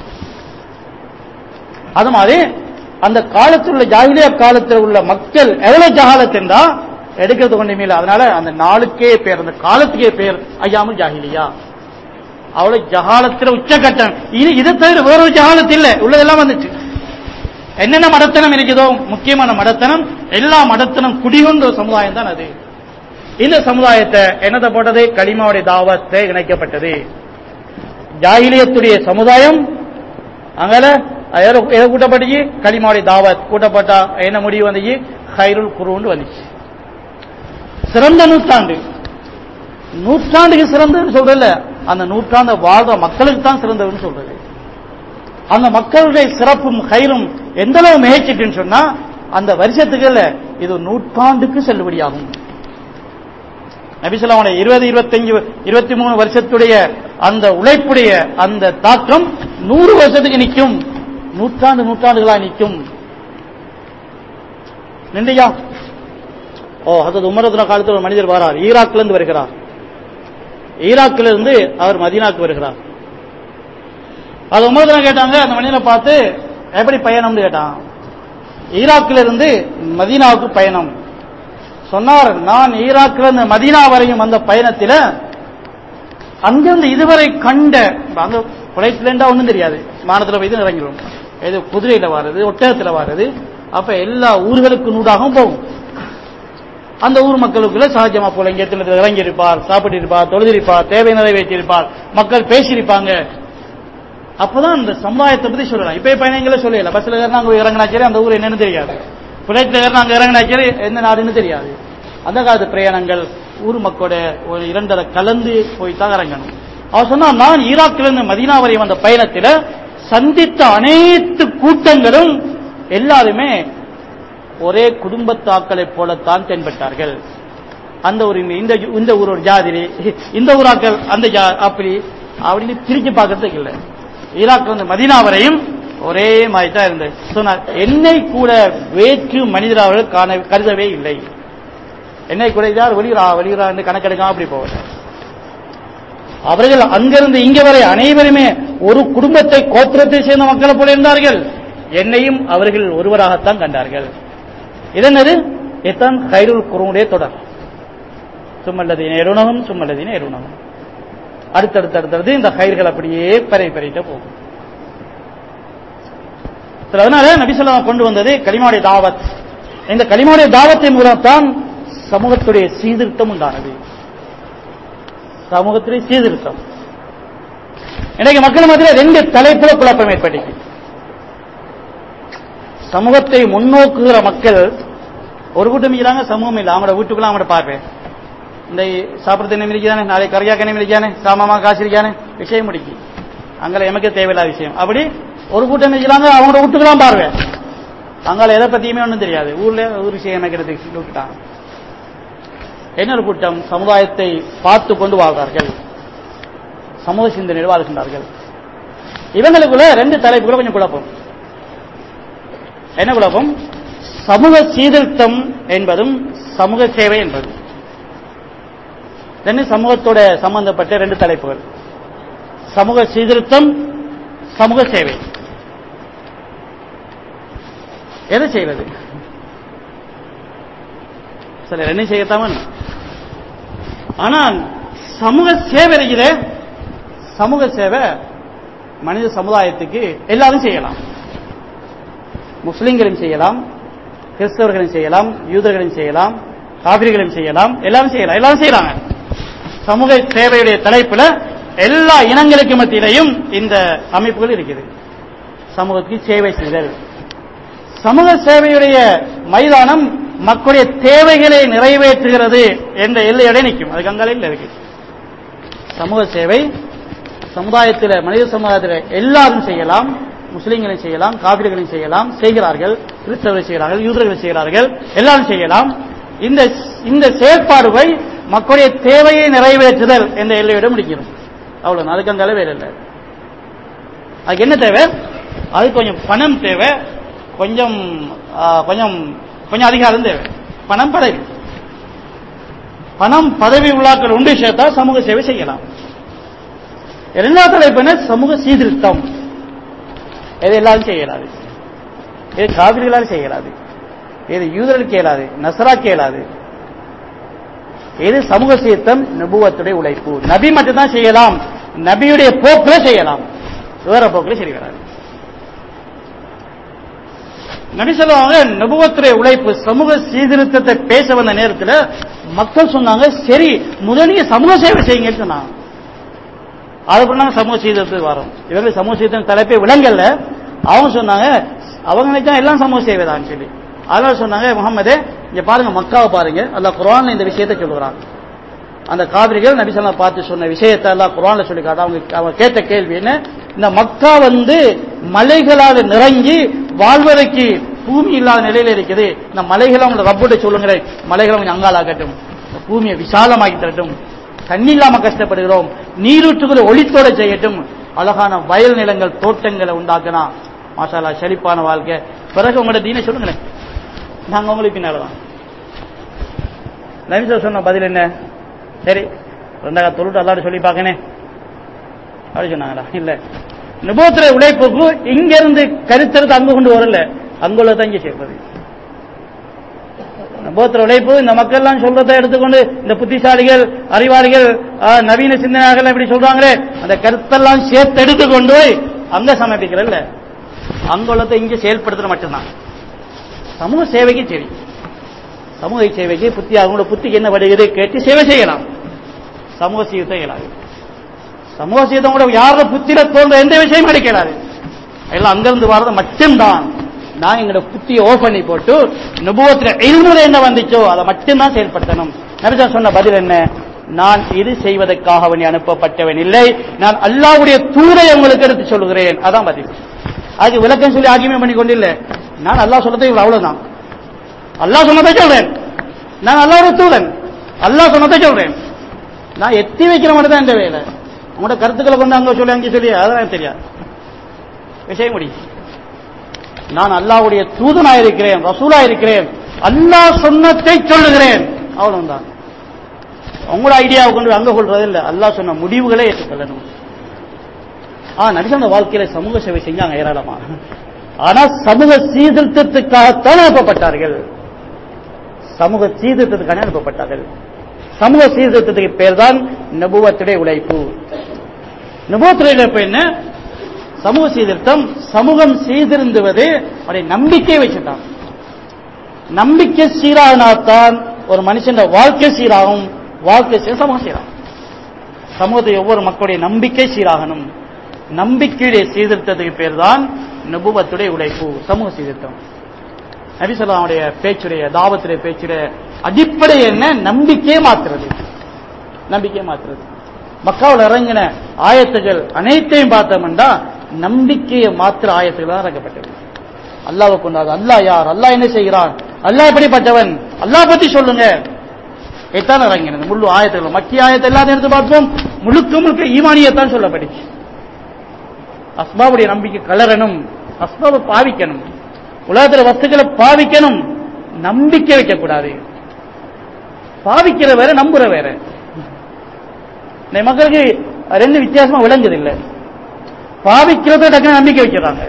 அது மாதிரி அந்த காலத்தில் உள்ள ஜாகிலியா காலத்தில் உள்ள மக்கள் எவ்வளவு ஜகாலத் என்றா எடுக்கிறது கொண்டுமே இல்லை அதனால அந்த நாளுக்கே பேர் அந்த காலத்துக்கே பேர் ஐயாமல் ஜாகிலியா அவ்வளவு ஜகாலத்தில் உச்சகட்டம் இது இதை தவிர வேறொரு ஜகாலத்து இல்ல உள்ளதெல்லாம் வந்துச்சு என்னென்ன மடத்தனம் இருக்குதோ முக்கியமான மடத்தனம் எல்லா மடத்தனம் குடிகொண்ட ஒரு சமுதாயம் தான் அது இந்த சமுதாயத்தை என்னத்தை போட்டது களிமாவுடைய தாவத்தை இணைக்கப்பட்டது ஜாகிலியத்துடைய சமுதாயம் அங்கல எதை எதை கூட்டப்பட்டுச்சு களிமாவுடைய தாவத் கூட்டப்பட்டா என்ன முடிவு வந்துச்சு ஹைருல் குருன்னு வந்துச்சு சிறந்த நூற்றாண்டு நூற்றாண்டுக்கு சிறந்ததுன்னு சொல்றல அந்த நூற்றாண்டு வாழ்ற மக்களுக்கு தான் சிறந்ததுன்னு சொல்றது அந்த மக்களுடைய சிறப்பும் கயிறும் எந்த அளவு மிகைச்சிட்டுன்னு சொன்னா அந்த வருஷத்துக்குள்ள இது நூற்றாண்டுக்கு செல்லுபடியாகும் நபிசல்லாவுடைய இருபது இருபத்தஞ்சு இருபத்தி மூணு வருஷத்துடைய அந்த உழைப்புடைய அந்த தாக்கம் நூறு வருஷத்துக்கு நிற்கும் நூற்றாண்டு நூற்றாண்டுகளா நிற்கும் நின்றையா ஓ அது உமரதுன காலத்தில் ஒரு மனிதர் வரார் ஈராக்ல இருந்து வருகிறார் ஈராக்ல இருந்து அவர் மதீனாக்கு வருகிறார் அது உமரதுன கேட்டாங்க அந்த மனிதனை பார்த்து எப்படி பயணம்னு கேட்டான் ஈராக்ல இருந்து மதீனாவுக்கு பயணம் சொன்னார் நான் ஈராக்ல இருந்து மதீனா வரையும் அந்த பயணத்தில் அங்கிருந்து இதுவரை கண்ட அங்க புலைட்லேண்டா ஒன்றும் தெரியாது வானத்தில் போய் தான் இறங்கிடும் இது குதிரையில வாருது ஒட்டகத்தில் வாருது அப்ப எல்லா ஊர்களுக்கு நூடாகவும் போகும் அந்த ஊர் மக்களுக்குள்ள சகஜமா போல இங்க இறங்கி இருப்பார் சாப்பிட்டு இருப்பார் தொழுதிருப்பார் தேவை நிறைவேற்றியிருப்பார் மக்கள் பேசியிருப்பாங்க அப்பதான் அந்த சமுதாயத்தை பத்தி சொல்லலாம் இப்ப பயணங்கள சொல்லல பஸ்ல ஏறினா அங்க இறங்கினா சரி அந்த ஊர் என்னன்னு தெரியாது பிளைட்ல ஏறினா அங்க இறங்கினா சரி எந்த நாடுன்னு தெரியாது அந்த காலத்து பிரயாணங்கள் ஊர் மக்களோட ஒரு இரண்டரை கலந்து போய் தான் இறங்கணும் அவர் சொன்னா நான் ஈராக்கிலிருந்து மதீனா வரை வந்த பயணத்தில் சந்தித்த அனைத்து கூட்டங்களும் எல்லாருமே ஒரே குடும்பத்தாக்களைப் போலத்தான் தென்பட்டார்கள் அந்த ஒரு இந்த இந்த ஊர் ஒரு ஜாதிரி இந்த ஊராக்கள் அந்த ஜா அப்படி அப்படின்னு பிரிச்சு பார்க்கறதுக்கு இல்லை ஈராக் வந்து மதீனா வரையும் ஒரே மாதிரி தான் இருந்தது சொன்னார் என்னை கூட வேற்று மனிதர் அவர்கள் காண கருதவே இல்லை என்னை கூட யார் வெளியூரா வெளியூரா என்று கணக்கெடுக்காம அப்படி போவது அவர்கள் அங்கிருந்து இங்க வரை அனைவருமே ஒரு குடும்பத்தை கோத்திரத்தை சேர்ந்த மக்களை போல இருந்தார்கள் என்னையும் அவர்கள் ஒருவராகத்தான் கண்டார்கள் இதென்னது இத்தான் கைருல் குருவுடைய தொடர் சும்மல்லதீன எருணகம் சும்மல்லதீன எருணகம் அடுத்தடுத்து அடுத்தடுத்து இந்த கயிர்கள் அப்படியே பறை பறையிட்ட போகும் சரி, அதனால நபிசல்லா கொண்டு வந்தது கலிமாவுடைய தாவத் இந்த கலிமாவுடைய தாவத்தின் மூலம்தான் சமூகத்துடைய சீர்திருத்தம் உண்டானது சமூகத்திலே சீர்திருத்தம் இன்னைக்கு மக்கள் மத்தியில் ரெண்டு தலைப்புல குழப்பம் ஏற்பட்டுச்சு சமூகத்தை முன்னோக்குகிற மக்கள் ஒரு கூட்டம் இருக்கிறாங்க சமூகம் இல்லை அவங்களோட வீட்டுக்குள்ள அவங்களோட பார்ப்பேன் இந்த சாப்பிட்றது என்ன இருக்கானே நாளை கரையாக்க என்ன இருக்கானே சாமாமா காசு இருக்கானே விஷயம் முடிக்கு அங்கே எமக்கே தேவையில்லாத விஷயம் அப்படி ஒரு கூட்டம் இருக்கிறாங்க அவங்களோட வீட்டுக்குலாம் பார்வை அங்கால எதை பத்தியுமே ஒன்றும் தெரியாது ஊர்ல ஊர் விஷயம் அமைக்கிறதுக்கு விட்டுட்டாங்க இன்னொரு கூட்டம் சமுதாயத்தை பார்த்து கொண்டு வாழ்கிறார்கள் சமூக சிந்தனையில் வாழ்கின்றார்கள் இவங்களுக்குள்ள ரெண்டு தலைப்புகளை கொஞ்சம் குழப்பம் என்ன குழப்பம் சமூக சீர்திருத்தம் என்பதும் சமூக சேவை என்பதும் ரெண்டு சமூகத்தோட சம்பந்தப்பட்ட ரெண்டு தலைப்புகள் சமூக சீர்திருத்தம் சமூக சேவை எதை செய்வது சில ரெண்டும் செய்யத்தான் ஆனால் சமூக சேவை இருக்கிற சமூக சேவை மனித சமுதாயத்துக்கு எல்லாரும் செய்யலாம் முஸ்லிம்களும் செய்யலாம் கிறிஸ்தவர்களும் செய்யலாம் யூதர்களும் செய்யலாம் காவிரிகளும் செய்யலாம் எல்லாரும் செய்யலாம் எல்லாரும் செய்யறாங்க சமூக சேவையுடைய தலைப்புல எல்லா இனங்களுக்கு மத்தியிலையும் இந்த அமைப்புகள் இருக்குது சமூகத்துக்கு சேவை செய்தல் சமூக சேவையுடைய மைதானம் மக்களுடைய தேவைகளை நிறைவேற்றுகிறது என்ற எல்லையோட நிற்கும் அதுக்கு அங்காலையில் இருக்கு சமூக சேவை சமுதாயத்தில் மனித சமுதாயத்தில் எல்லாரும் செய்யலாம் முஸ்லிம்களும் செய்யலாம் காவிரிகளும் செய்யலாம் செய்கிறார்கள் கிறிஸ்தவர்கள் செய்கிறார்கள் யூதர்கள் செய்கிறார்கள் எல்லாரும் செய்யலாம் இந்த இந்த செயற்பாடுவை மக்களுடைய தேவையை நிறைவேற்றுதல் என்ற எல்லையோட முடிக்கணும் அவ்வளவு அதுக்கு அங்கால வேற இல்லை அதுக்கு என்ன தேவை அது கொஞ்சம் பணம் தேவை கொஞ்சம் ஆ, கொஞ்சம் கொஞ்சம் அதிகாரம் தேவை பணம் பதவி பணம் பதவி உள்ளாக்கள் உண்டு சேர்த்தா சமூக சேவை செய்யலாம் இரண்டாவது தலைப்பு என்ன சமூக சீர்திருத்தம் இது எல்லாரும் செய்யலாது இது காவிரிகளால் செய்யலாது இது யூதர்களுக்கு இயலாது நசராக்கு இயலாது இது சமூக சீர்த்தம் நபுவத்துடைய உழைப்பு நபி மட்டும்தான் செய்யலாம் நபியுடைய போக்குல செய்யலாம் வேற போக்குல சரி வராது நபி சொல்லுவாங்க நபுவத்துடைய உழைப்பு சமூக சீர்திருத்தத்தை பேச வந்த நேரத்தில் மக்கள் சொன்னாங்க சரி முதலிய சமூக சேவை செய்யுங்கன்னு சொன்னாங்க அதுக்கப்புறம் நாங்க சமூக சீர்திருத்தத்துக்கு வரோம் இவர்கள் சமூக சீர்திருத்தம் தலைப்பே விளங்கல்ல அவங்க சொன்னாங்க அவங்க நினைச்சா எல்லாம் சமூக சேவை தான் சொல்லி அதனால சொன்னாங்க முகமது இங்க பாருங்க மக்காவை பாருங்க அல்லாஹ் குர்ஆன்ல இந்த விஷயத்தை சொல்லுகிறான் அந்த காவிரிகள் நபிசல்லா பார்த்து சொன்ன விஷயத்தை எல்லாம் குர்ஆன்ல சொல்லி காட்ட அவங்க அவங்க கேட்ட கேள்வி என்ன இந்த மக்கா வந்து மலைகளால் நிறங்கி வாழ்வதற்கு பூமி இல்லாத நிலையில இருக்குது இந்த மலைகளை அவங்க ரப்போட சொல்லுங்க மலைகளை கொஞ்சம் அங்காளாக்கட்டும் இந்த பூமியை விசாலமாக்கி தரட்டும் தண்ணி இல்லாம கஷ்டப்படுகிறோம் நீரூற்றுகளை ஒளித்தோட செய்யட்டும் அழகான வயல் நிலங்கள் தோட்டங்களை உண்டாக்கினா மாஷாலா செழிப்பான வாழ்க்கை பிறகு உங்களோட தீனை சொல்லுங்களேன் நாங்க உங்களுக்கு பின்னாலதான் நபிசா சொன்ன பதில் என்ன சரி ரெண்டாக தொழுட்டு அல்லாட சொல்லி பார்க்கனே அப்படி சொன்னாங்களா இல்ல நிபோத்திர உழைப்புக்கு இங்க இருந்து கருத்தெடுத்து அங்க கொண்டு வரல அங்குள்ள தான் இங்க சேர்ப்பது நபோத்திர உழைப்பு இந்த மக்கள் எல்லாம் சொல்றதை எடுத்துக்கொண்டு இந்த புத்திசாலிகள் அறிவாளிகள் ஆ, நவீன சிந்தனைகள் இப்படி சொல்றாங்களே அந்த கருத்தெல்லாம் சேர்த்து எடுத்து கொண்டு போய் அங்க சமர்ப்பிக்கிறல்ல அங்குள்ளதை இங்க செயல்படுத்துற மட்டும்தான் சமூக சேவைக்கு சரி சமூக சேவைக்கு புத்தி அவங்களோட புத்திக்கு என்ன வருகிறது கேட்டு சேவை செய்யலாம் சமூக சீர்த்தை இயலாது சமூக சீர்த்தம் கூட யாரோட புத்தியில தோன்ற எந்த விஷயமும் எடுக்கலாது எல்லாம் அங்கிருந்து வர்றது மட்டும்தான் நான் எங்களோட புத்தியை ஓ பண்ணி போட்டு நுபுவத்தில் எழுமுறை என்ன வந்துச்சோ அதை மட்டும்தான் செயல்படுத்தணும் நபிசா சொன்ன பதில் என்ன நான் இது செய்வதற்காக அவனை அனுப்பப்பட்டவன் இல்லை நான் அல்லாவுடைய தூரை உங்களுக்கு எடுத்து சொல்லுகிறேன் அதான் பதில் அதுக்கு விளக்கம் சொல்லி ஆகியமே பண்ணி கொண்டில்லை நான் அல்லாஹ் சொல்றது இவ்வளவு அவ்வளவுதான் அல்லாஹ் சொன்னதை சொல்றேன் நான் அல்லாஹ்வுடைய தூதன் அல்லாஹ் சொன்னதை சொல்றேன் நான் எத்தி வைக்கிற மட்டும் தான் இந்த வேலை உங்களோட கருத்துக்களை கொண்டு அங்க சொல்லி அங்கே சொல்லி அதெல்லாம் எனக்கு தெரியாது விஷயம் முடியும் நான் அல்லாஹ்வுடைய தூதனா இருக்கிறேன் ரசூலா இருக்கிறேன் அல்லாஹ் சொன்னதை சொல்லுகிறேன் அவ்வளவுதான் உங்களோட ஐடியாவை கொண்டு அங்க கொள்றது இல்ல அல்லாஹ் சொன்ன முடிவுகளே ஏற்றுக்கொள்ளணும் ஆ நபிசந்த வாழ்க்கையில சமூக சேவை செஞ்சாங்க ஏராளமா ஆனா சமூக சீர்திருத்தத்துக்காகத்தான் அனுப்பப்பட்டார்கள் சமூக சீர்திருத்தத்துக்கான அனுப்பப்பட்டார்கள் சமூக சீர்திருத்தத்துக்கு பேர் தான் நபுவத்துடைய உழைப்பு நபுவத்துடைய உழைப்பு என்ன சமூக சீர்திருத்தம் சமூகம் சீர்திருந்துவது அவருடைய நம்பிக்கை வச்சுட்டான் நம்பிக்கை சீராகினால்தான் ஒரு மனுஷன் வாழ்க்கை சீராகும் வாழ்க்கை சீர சமூகம் சீராகும் சமூகத்தை ஒவ்வொரு மக்களுடைய நம்பிக்கை சீராகணும் நம்பிக்கையுடைய சீர்திருத்தத்துக்கு பேர் தான் நபுவத்துடைய உழைப்பு சமூக சீர்திருத்தம் நபிசல்லாவுடைய பேச்சுடைய தாவத்துடைய பேச்சுடைய அடிப்படை என்ன நம்பிக்கையை மாத்துறது நம்பிக்கையை மாத்துறது மக்காவில் இறங்கின ஆயத்துகள் அனைத்தையும் பார்த்தோம்னா நம்பிக்கையை மாத்திர ஆயத்துகள் தான் இறங்கப்பட்டது அல்லாவை கொண்டாது அல்லாஹ் யார் அல்லாஹ் என்ன செய்கிறான் அல்லாஹ் எப்படிப்பட்டவன் அல்லாஹ் பத்தி சொல்லுங்க இதான் இறங்கினது முழு ஆயத்துகள் மக்கிய ஆயத்தை எல்லாத்தையும் எடுத்து பார்ப்போம் முழுக்க முழுக்க ஈமானியத்தான் சொல்லப்பட்டுச்சு அஸ்பாவுடைய நம்பிக்கை கலரணும் அஸ்பாவை பாவிக்கணும் உலகத்துல வஸ்துக்களை பாவிக்கணும் நம்பிக்கை வைக்கக்கூடாது பாவிக்கிற வேற நம்புற வேற இந்த மக்களுக்கு ரெண்டு வித்தியாசமா விளங்குது இல்ல பாவிக்கிறத டக்குனு நம்பிக்கை வைக்கிறாங்க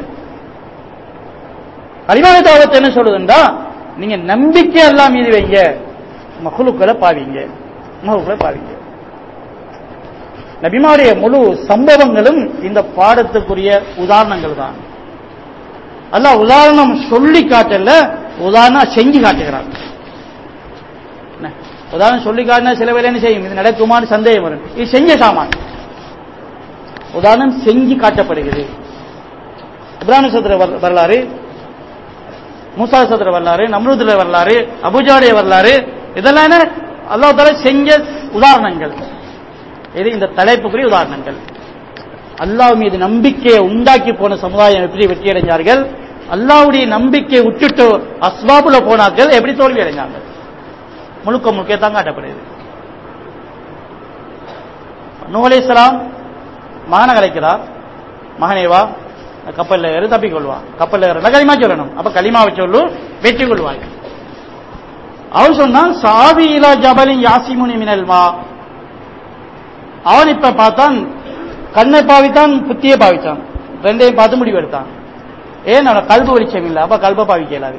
கலிமான தாவத்தை என்ன சொல்லுதுண்டா நீங்க நம்பிக்கை எல்லாம் மீது வைங்க மகளுக்களை பாவிங்க மகளுக்களை பாவிங்க நபிமாவுடைய முழு சம்பவங்களும் இந்த பாடத்துக்குரிய உதாரணங்கள் தான் அல்லாஹ் உதாரணம் சொல்லி காட்டல உதாரணம் செஞ்சு காட்டுகிறார் என்ன? உதாரணம் சொல்லி காட்டினா சில வேலை என்ன செய்யும் இது நடக்குமான்னு சந்தேகம் வரும் இது செஞ்ச சாமான் உதாரணம் செஞ்சு காட்டப்படுகிறது இப்ராஹிம் சதுர வரலாறு மூசா சதுர வரலாறு நம்ரூதுல வரலாறு அபுஜாடைய வரலாறு இதெல்லாம் என்ன அல்லாஹ் தாலா செஞ்ச உதாரணங்கள் இது இந்த தலைப்புக்குரிய உதாரணங்கள் அல்லாஹ் மீது நம்பிக்கையை உண்டாக்கி போன சமுதாயம் எப்படி வெற்றி அடைஞ்சார்கள் அல்லாவுடைய நம்பிக்கையை விட்டுட்டு அஸ்பாபுல போனார்கள் எப்படி தோல்வி அடைஞ்சாங்க முழுக்க முழுக்க தான் காட்டப்படுது நூலை இஸ்லாம் மகனை கலைக்கிறார் மகனே வா கப்பல்ல ஏறு தப்பிக்கொள்வான் கப்பல்ல ஏற களிமா சொல்லணும் அப்ப களிமாவை சொல்லு வெற்றி கொள்வாய் அவன் சொன்னான் சாவியிலா ஜபலின் யாசிமுனி மினல் மா அவன் இப்ப பார்த்தான் கண்ணை பாவித்தான் புத்தியை பாவித்தான் ரெண்டையும் பார்த்து முடிவு எடுத்தான் ஏன் அவன கல்பு வெளிச்சம் இல்லை அப்ப கல்ப பாவிக்க இயலாது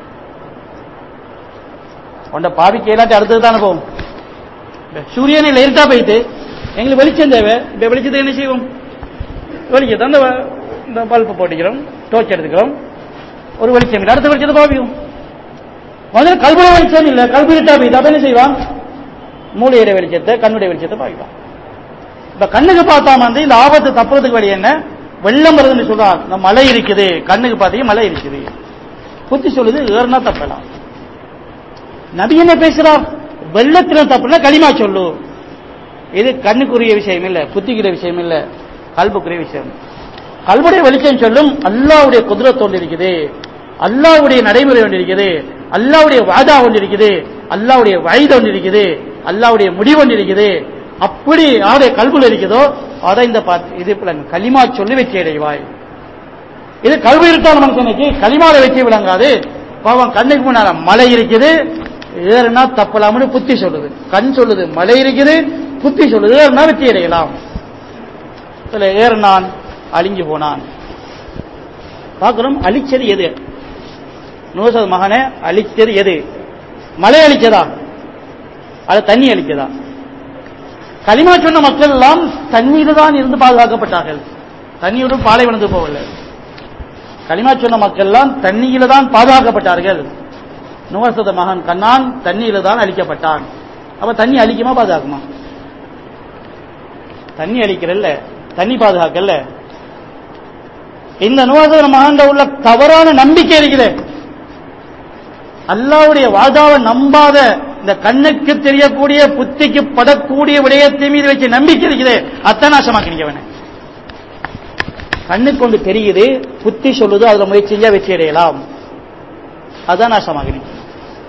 உன்னை பாவிக்க இல்லாட்டி அடுத்தது தானே போகும் சூரியனை லேட்டா போயிட்டு எங்களுக்கு வெளிச்சம் தேவை இப்ப வெளிச்சத்தை என்ன செய்வோம் வெளிச்சத்தை அந்த இந்த பல்பு போட்டுக்கிறோம் டோர்ச் எடுத்துக்கிறோம் ஒரு வெளிச்சம் இல்லை அடுத்த வெளிச்சத்தை பாவிக்கும் முதல்ல கல்புல வெளிச்சம் இல்லை கல்பு இருட்டா போயிட்டு அப்ப என்ன செய்வான் மூளையுடைய வெளிச்சத்தை கண்ணுடைய வெளிச்சத்தை பாவிப்பான் இப்ப கண்ணுக்கு பார்த்தாம வந்து இந்த ஆபத்து தப்புறதுக்கு வழி என்ன வெள்ளம் வருதுன்னு சொல்றான் இந்த மலை இருக்குது கண்ணுக்கு பார்த்தீங்க மலை இருக்குது புத்தி சொல்லுது ஏறுனா தப்பலாம் நபி என்ன பேசுறார் வெள்ளத்துல தப்புனா களிமா சொல்லு இது கண்ணுக்குரிய விஷயம் இல்ல புத்திக்குரிய விஷயம் இல்ல கல்புக்குரிய விஷயம் கல்புடைய வெளிச்சம் சொல்லும் அல்லாவுடைய குதிரத் ஒன்று இருக்குது அல்லாவுடைய நடைமுறை ஒன்று இருக்குது அல்லாவுடைய வாதா ஒன்று இருக்குது அல்லாவுடைய வயது ஒன்று இருக்குது அல்லாவுடைய முடிவு ஒன்று இருக்குது அப்படி யாருடைய கல்புல இருக்குதோ அதை இந்த பார்த்து இது விளங்கு களிமா சொல்லி வெற்றி அடைவாய் இது கல்வி இருக்கான மனுஷனுக்கு களிமால வெற்றி விளங்காது பாவம் கண்ணுக்கு முன்னால மலை இருக்குது ஏறுனா தப்பலாம்னு புத்தி சொல்லுது கண் சொல்லுது மலை இருக்குது புத்தி சொல்லுது ஏறுனா வெற்றி அடையலாம் இதுல ஏறினான் அழிஞ்சு போனான் பார்க்கிறோம் அழிச்சது எது நூசது மகனை அழிச்சது எது மலை அழிச்சதா அது தண்ணி அழிச்சதா களிமா சொன்ன மக்கள் எல்லாம் தண்ணீர் தான் இருந்து பாதுகாக்கப்பட்டார்கள் தண்ணீரும் பாலைவனத்து போகல களிமா சொன்ன மக்கள் எல்லாம் தண்ணீரில தான் பாதுகாக்கப்பட்டார்கள் நுவசத மகன் கண்ணான் தண்ணீரில தான் அழிக்கப்பட்டான் அப்ப தண்ணி அழிக்குமா பாதுகாக்குமா தண்ணி அழிக்கிறல்ல தண்ணி பாதுகாக்கல இந்த நுவசத மகன் உள்ள தவறான நம்பிக்கை இருக்குது அல்லாவுடைய வாதாவை நம்பாத இந்த கண்ணுக்கு தெரியக்கூடிய புத்திக்கு படக்கூடிய விடயத்தை மீது வச்சு நம்பிக்கை இருக்குது அத்தான் நாசமாக்கினவன கண்ணுக்கு கொண்டு தெரியுது புத்தி சொல்லுது அதுல முயற்சி செஞ்சா வெற்றி அடையலாம் அதான் நாசமாகினீங்க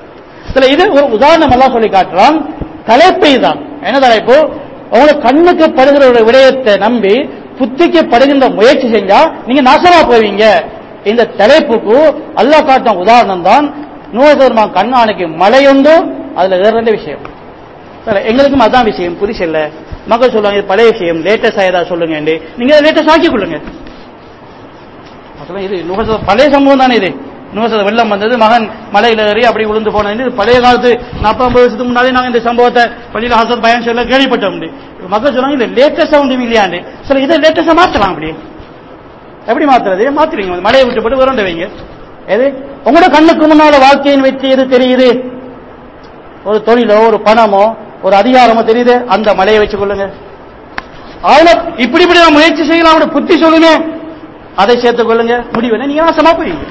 இதுல இது ஒரு உதாரணம் எல்லாம் சொல்லி காட்டுறான் தலைப்பை தான் என்ன தலைப்பு உங்களுக்கு கண்ணுக்கு படுகிற ஒரு விடயத்தை நம்பி புத்திக்கு படுகின்ற முயற்சி செஞ்சா நீங்க நாசமா போவீங்க இந்த தலைப்புக்கு அல்லாஹ் காட்டும் உதாரணம் தான் நூறுமா கண்ணானுக்கு மழையுண்டு அதுல வேற ரெண்டு விஷயம் சரி, எங்களுக்கும் அதான் விஷயம் புதுசு இல்ல மக்கள் சொல்லுவாங்க இது பழைய விஷயம் லேட்டஸ்ட் ஏதாவது சொல்லுங்க நீங்க லேட்டஸ்ட் ஆக்கி கொள்ளுங்க அப்புறம் இது நுகச பழைய சம்பவம் தானே இது நுகச வெள்ளம் வந்தது மகன் மலையில ஏறி அப்படி விழுந்து போனது இது பழைய காலத்து நாற்பது வருஷத்துக்கு முன்னாடி நாங்க இந்த சம்பவத்தை பள்ளியில் ஹசன் பயன் சொல்ல கேள்விப்பட்டோம் அப்படி. மக்கள் சொன்னாங்க இது லேட்டஸ்டா ஒன்றும் இல்லையாண்டு சில இதை லேட்டஸ்டா மாற்றலாம் அப்படி எப்படி மாத்துறது மாத்துறீங்க மலையை விட்டு போட்டு விரண்டு வைங்க எது உங்களோட கண்ணுக்கு முன்னால வாழ்க்கையின் வெற்றி எது தெரியுது ஒரு தொழிலோ ஒரு பணமோ ஒரு அதிகாரமோ தெரியுது அந்த மலையை வச்சு கொள்ளுங்க அதுல இப்படி இப்படி நான் முயற்சி செய்யலாம் அப்படி புத்தி சொல்லுங்க அதை சேர்த்துக் கொள்ளுங்க முடிவு நீங்க நாசமா போவீங்க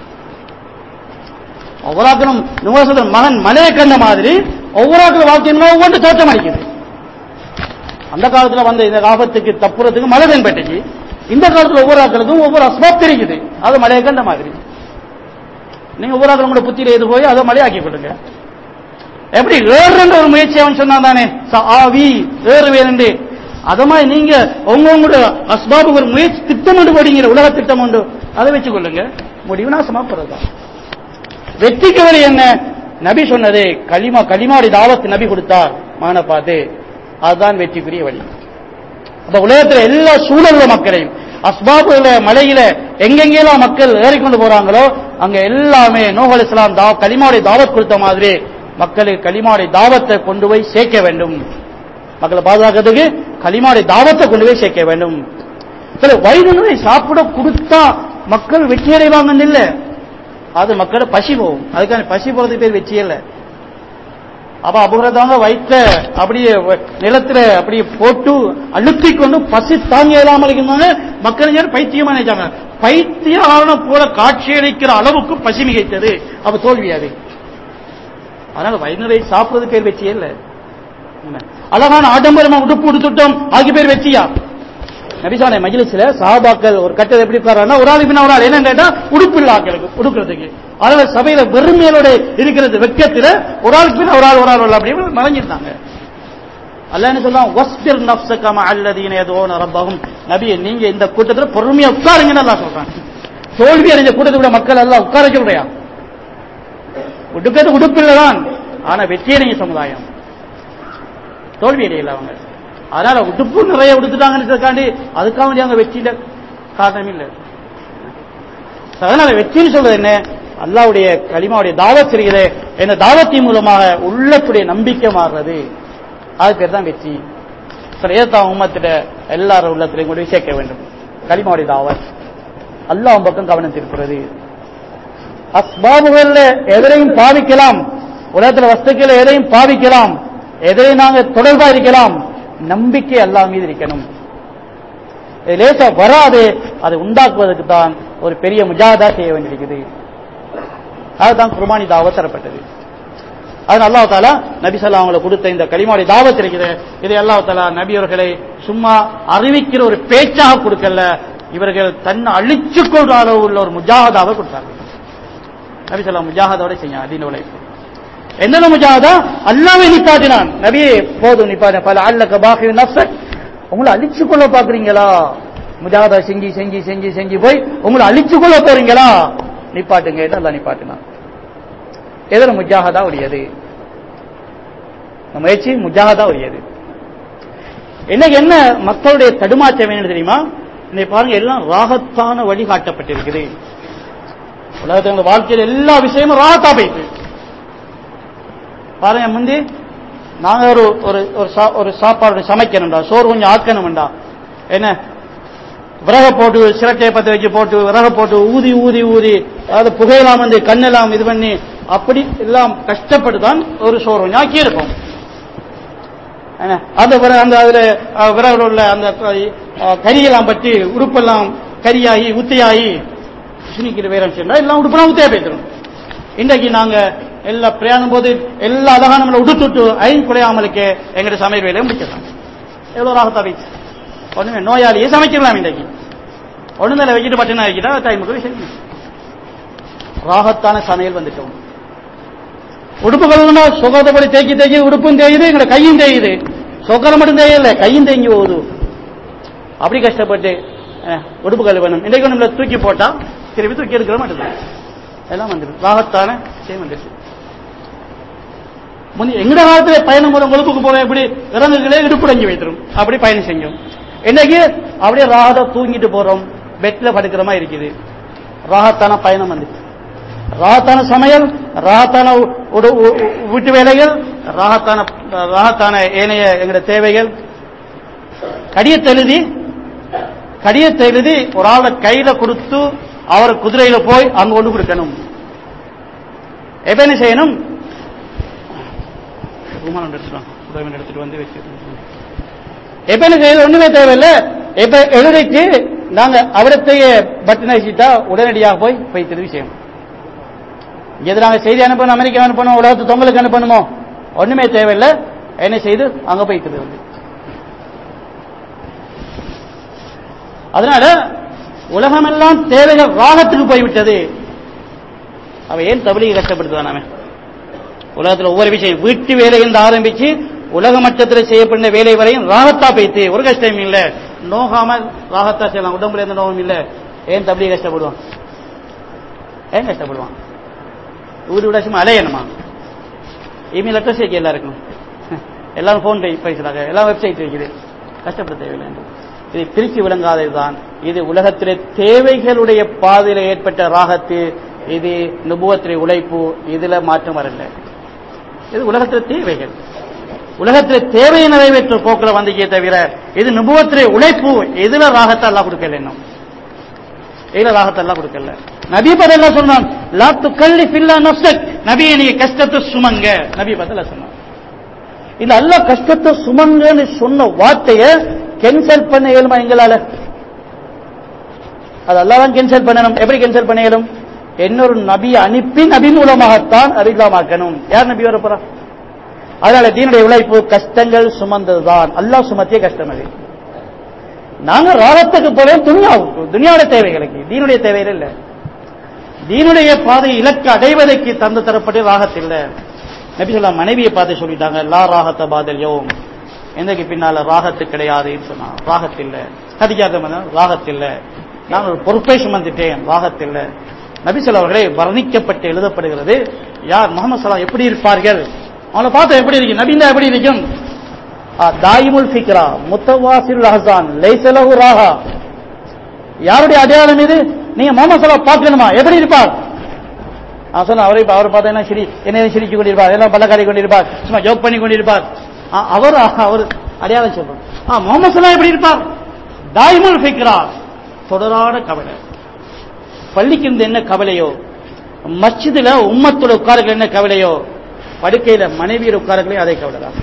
ஒவ்வொருத்தரும் நுவாசத்தின் மகன் மலையை கண்ட மாதிரி ஒவ்வொரு வாழ்க்கையினும் ஒவ்வொன்று தோற்றம் அளிக்குது அந்த காலத்துல வந்த இந்த ஆபத்துக்கு தப்புறதுக்கு மழை தென்பட்டுச்சு இந்த காலத்துல ஒவ்வொரு ஆக்களுக்கும் ஒவ்வொரு அஸ்பாப் தெரியுது அது மலையை கண்ட மாதிரி நீங்க ஒவ்வொரு ஆக்களும் கூட புத்தியில எது போய் அதை மலையாக்கி கொடுங்க எப்படி ஏறுன்ற ஒரு முயற்சி அவன் சொன்னான் தானே ஆவி ஏறுவேன் என்று அத மாதிரி நீங்க உங்களோட அஸ்பாபு ஒரு முயற்சி திட்டம் ஒன்று போடுங்கிற உலக திட்டம் உண்டு அதை வச்சு கொள்ளுங்க முடிவு நாசமா போறதுதான் வெற்றிக்கு வழி என்ன நபி சொன்னது களிமா களிமாடி தாவத்து நபி கொடுத்தார் மகனை பார்த்து அதுதான் வெற்றிக்குரிய வழி அப்ப உலகத்துல எல்லா சூழல்ல மக்களையும் அஸ்பாபுல மலையில எங்கெங்கெல்லாம் மக்கள் ஏறிக்கொண்டு போறாங்களோ அங்க எல்லாமே நோகல் இஸ்லாம் தா களிமாடி தாவத் கொடுத்த மாதிரி மக்களுக்கு களிமாடி தாவத்தை கொண்டு போய் சேர்க்க வேண்டும் மக்களை பாதுகாக்கிறதுக்கு களிமாடி தாவத்தை கொண்டு போய் சேர்க்க வேண்டும் சில வயிறு நிறைய சாப்பிட கொடுத்தா மக்கள் வெற்றி அடைவாங்கன்னு இல்ல அது மக்களோட பசி போகும் அதுக்கான பசி போறதுக்கு பேர் வெற்றி இல்லை அப்ப அபுரதாங்க வயிற்ற அப்படியே வ- நிலத்துல அப்படியே போட்டு அழுத்தி கொண்டு பசி தாங்க இயலாமல் இருந்தாங்க மக்கள் எல்லாரும் பைத்தியமா நினைச்சாங்க பைத்தியம் போல காட்சியளிக்கிற அளவுக்கு பசி மிகைத்தது அப்ப தோல்வி அது அதனால வயிறு சாப்பிடுறது பேர் வெற்றியே இல்லை என்ன? அழகான ஆடம்பரமா உடுப்பு உடுத்துட்டோம் ஆகிய பேர் வெற்றியா நபிசானை மஜ்லிஸ்ல சஹாபாக்கள் ஒரு கட்டத்தை எப்படி உட்கார்றாங்கன்னா ஒரு ஆள் பின்ன ஒரு ஆள் என்னன்னு கேட்டா உடுப்பு இல்ல ஆக்களுக்கு உடுக்கிறதுக்கு அதனால சபையில வெறுமையோட இருக்கிறது வெக்கத்துல ஒரு ஆளுக்கு பின்ன ஒரு ஆள் ஒரு ஆள் ஒரு ஆள் அப்படி மறைஞ்சிருந்தாங்க அல்ல என்ன சொல்லலாம் வஸ்பிர் நப்சகம அல்லதீன யதுன ரப்பஹும் நபியே நீங்க இந்த கூட்டத்துல பொறுமையா உட்காருங்கன்னு அல்லாஹ் சொல்றான் தோல்வி அடைஞ்ச கூட்டத்தை விட மக்கள் எல்லாம் உட்கார சொல்றியா உடுக்கிறது உடுப்பில்லைதான் ஆனா வெற்றி அடைஞ்ச சமுதாயம் தோல்வி அடையல அவங்க அதனால உடுப்பு நிறைய உடுத்துட்டாங்கன்னு அதுக்காக வேண்டி அவங்க வெற்றியில காரணம் இல்லை அதனால வெற்றின்னு சொல்றது என்ன அல்லாவுடைய களிமாவுடைய தாவத் இருக்கிறது இந்த தாவத்தின் மூலமாக உள்ளத்துடைய நம்பிக்கை மாறுறது அது பேர் தான் வெற்றி சரி ஏத்தான் உம்மத்திட்ட எல்லாரும் உள்ளத்திலையும் கொண்டு போய் சேர்க்க வேண்டும் களிமாவுடைய தாவத் அல்லாஹ் பக்கம் கவனம் திருப்புறது அஸ்பாபுகள்ல எதிரையும் பாவிக்கலாம் உலகத்துல வஸ்துக்கள் எதையும் பாவிக்கலாம் எதிரையும் நாங்க தொடர்பா இருக்கலாம் நம்பிக்கை அல்லாஹ் மீது இருக்கணும் இது லேசா வராது அதை உண்டாக்குவதற்கு தான் ஒரு பெரிய முஜாதா செய்ய வேண்டியிருக்குது அதுதான் குர்பானி தாவத் தரப்பட்டது அது அல்லாஹ் தாலா நபி ஸல்லல்லாஹு அவங்களை கொடுத்த இந்த களிமாடி தாவத் இருக்குது இதை அல்லாஹ் தாலா நபி அவர்களை சும்மா அறிவிக்கிற ஒரு பேச்சாக கொடுக்கல இவர்கள் தன்னை அழிச்சுக் கொள்ற அளவு உள்ள ஒரு முஜாஹதாவை கொடுத்தாங்க நபி ஸல்லல்லாஹு முஜாஹதோட செய்ய அதீன உழைப்பு என்னென்ன முஜாஹதா அல்லாவே நிப்பாட்டினான் நபியே போதும் நிப்பாட்ட பல அல்லக்க பாக்கி நஃப்ஸக் உங்களை அழிச்சு கொள்ள பாக்குறீங்களா முஜாஹதா செஞ்சு செஞ்சு செஞ்சு செஞ்சு போய் உங்களை அழிச்சு கொள்ள போறீங்களா நிப்பாட்டுங்க அல்லா நிப்பாட்டினான் எதிர முஜாஹதா உடையது இந்த முயற்சி முஜாஹதா உடையது இன்னைக்கு என்ன மக்களுடைய தடுமாற்றம் என்ன தெரியுமா இன்னைக்கு பாருங்க எல்லாம் ராகத்தான வழி காட்டப்பட்டிருக்குது உலகத்தோட வாழ்க்கையில் எல்லா விஷயமும் ராகத்தா போயிட்டு பாருங்க முந்தி நாங்க ஒரு ஒரு ஒரு சா- ஒரு சாப்பாடு சமைக்கணும்டா சோறு கொஞ்சம் ஆக்கணும்டா என்ன விறக போட்டு சிரட்டையை பத்த வச்சு போட்டு விறக போட்டு ஊதி ஊதி ஊதி அதாவது புகையெல்லாம் வந்து கண்ணெல்லாம் இது பண்ணி அப்படி எல்லாம் கஷ்டப்பட்டு தான் ஒரு சோறு கொஞ்சம் ஆக்கி இருப்போம் என்ன, அந்த விற- அந்த அதுல அஹ், விறகுல உள்ள அந்த அஹ், கரியெல்லாம் பற்றி உடுப்பெல்லாம் கரியாகி உத்தையாகி சுனிக்கிற வேறம் சென்றா எல்லாம் உடுப்பெல்லாம் உத்தையா போயிடும் இன்றைக்கு நாங்க எல்லா பிரயாணம் போது எல்லா அழகான நம்மளை உடுத்துட்டு ஐந்து குறையாமலுக்கு எங்களுடைய சமையல் வேலையை முடிச்சிடலாம் எவ்வளவு ராகத்தா வைச்சு ஒண்ணுமே நோயாளியே சமைக்கலாம் இன்றைக்கு ஒண்ணுமே வச்சுட்டு பட்டினா வைக்கிட்டா டைமுக்கு சரி ராகத்தான சமையல் வந்துட்டோம் உடுப்பு கழுவுனா சுகத்தப்படி தேக்கி தேக்கி உடுப்பும் தேயுது எங்களோட கையும் தேயுது சொக்கரம் மட்டும் தேயல கையும் தேங்கி போகுது அப்படி கஷ்டப்பட்டு அஹ், உடுப்பு கழுவணும் இன்றைக்கு நம்மள தூக்கி போட்டா திருப்பி தூக்கி எடுக்கிற மாட்டேங்குது எல்லாம் வந்துடும் ராகத்தான விஷயம் வந்துடுச்சு முந்தி எங்கட காலத்துல பயணம் போற கொழுப்புக்கு போற எப்படி இறங்குகளே இடுப்புடங்கி வைத்திரும் அப்படி பயணம் செஞ்சோம் இன்னைக்கு அப்படியே ராகத்தா தூங்கிட்டு போறோம் பெட்ல படுக்கிற மாதிரி இருக்குது ராகத்தான பயணம் வந்துச்சு ராகத்தான சமையல் ராகத்தான உ- உடு- உ- உ- வீட்டு வேலைகள் ராகத்தான ராகத்தான ஏனைய எங்கட தேவைகள் கடியத்தை எழுதி கடியத்தை எழுதி ஒரு ஆளை கையில கொடுத்து அவர் குதிரையில போய் அங்க கொண்டு கொடுக்கணும் எப்ப என்ன செய்யணும் ரூமால் எடுத்துட்டோம் உதவி எடுத்துட்டு வந்து வச்சு எப்ப என்ன செய்யறது ஒண்ணுமே தேவையில்லை எப்ப எழுதிட்டு நாங்க அவரத்தையே பட்டன் அடிச்சுட்டா உடனடியாக போய் போய் திரும்பி செய்யணும் எது நாங்க செய்தி அனுப்பணும் அமெரிக்கா அனுப்பணும் உலகத்து தொங்கலுக்கு அனுப்பணுமோ ஒண்ணுமே தேவையில்லை என்ன செய்து அங்க போய் திரும்பி அதனால உலகமெல்லாம் தேவைகள் ராகத்துக்கு போய்விட்டது அவ ஏன் தபிலிகை கஷ்டப்படுத்துவான் அவன் உலகத்துல ஒவ்வொரு விஷயம் வீட்டு வேலையிலிருந்து ஆரம்பிச்சு உலக மட்டத்தில் செய்யப்பட்ட வேலை வரையும் ராகத்தா பைத்து ஒரு கஷ்டம் இல்ல நோகாம ராகத்தா செய்யலாம் உடம்புல எந்த நோகம் இல்ல ஏன் தபிலிகை கஷ்டப்படுவான் ஏன் கஷ்டப்படுவான் வீடு விட சும்மா அலையணுமா இமெயில் அட்ரஸ் வைக்க எல்லாருக்கும் எல்லாரும் போன் பேசுறாங்க எல்லாம் வெப்சைட் வைக்குது கஷ்டப்பட தேவையில்லை என்று. இதை பிரித்து விளங்காததுதான் இது உலகத்திலே தேவைகளுடைய பாதையில ஏற்பட்ட ராகத்து இது நுபுவத்திலே உழைப்பு இதுல மாற்றம் வரல இது உலகத்திலே தேவைகள் உலகத்திலே தேவையை நிறைவேற்ற போக்கில் வந்தீங்க தவிர இது நுபுவத்திலே உழைப்பு இதுல ராகத்தை எல்லாம் கொடுக்கல இன்னும் இதுல ராகத்தை எல்லாம் கொடுக்கல நபி பதில் சொன்னான் லா துக்கல்லி ஃபில்லா நஃப்ஸக் நபியை நீங்க கஷ்டத்தை சுமங்க நபி பதில் சொன்னான் இந்த அல்ல கஷ்டத்தை சுமங்கன்னு சொன்ன வார்த்தைய கேன்சல் பண்ண இயலுமா எங்களால அது அல்லாதான் கேன்சல் பண்ணணும் எப்படி கேன்சல் பண்ண இயலும் இன்னொரு நபி அனுப்பி நபி மூலமாகத்தான் அறிவிலாமாக்கணும் யார் நபி வரப்போறா அதனால தீனுடைய உழைப்பு கஷ்டங்கள் சுமந்ததுதான் அல்லாஹ் சுமத்திய கஷ்டம் அது நாங்க ராகத்துக்கு போல துனியாவுக்கு துனியாவுடைய தேவைகளுக்கு தீனுடைய தேவைகள் இல்ல தீனுடைய பாதை இலக்கு அடைவதற்கு தந்து தரப்பட்ட ராகத் இல்ல நபி சொல்லா மனைவியை பார்த்து சொல்லிட்டாங்க லா ராகத்த பாதல் யோம் எந்தக்கு பின்னால ராகத்து கிடையாதுன்னு சொன்னா ராகத் இல்ல கதிக்காக ராகத் இல்ல நான் ஒரு பொறுப்பை சுமந்துட்டேன் ராகத் இல்ல நபி சொல்லா அவர்களே வர்ணிக்கப்பட்டு எழுதப்படுகிறது யார் முகமது சலாம் எப்படி இருப்பார்கள் அவங்கள பார்த்தா எப்படி இருக்கு நபிந்தா எப்படி இருக்கும் ஆ, தாயிமுல் ஃபிக்ரா முத்தவாசில் ஹசான் லைசலஹு ராஹா யாருடைய அடையாளம் இது நீங்க முகமது சலாம் பார்க்கணுமா எப்படி இருப்பார் நான் சொன்ன அவரை அவரை பார்த்தா என்ன சிரி என்ன சிரிச்சு கொண்டிருப்பார் எல்லாம் பல்லக்காரி கொண்டிருப்பார் சும்மா ஜோக் பண்ணி கொண்டிருப்பார் ஆ, அவர் அவர் அடையாளம் சொல்றோம் ஆ முகமது சலாம் எப்படி இருப்பார் தாயிமுல் ஃபிக்ரா தொடரான கவலை பள்ளிக்கு இருந்து என்ன கவலையோ மஸ்ஜிதுல உம்மத்துல உட்காருகள் என்ன கவலையோ படுக்கையில மனைவியர் உட்காருகளே அதே கவலைதான்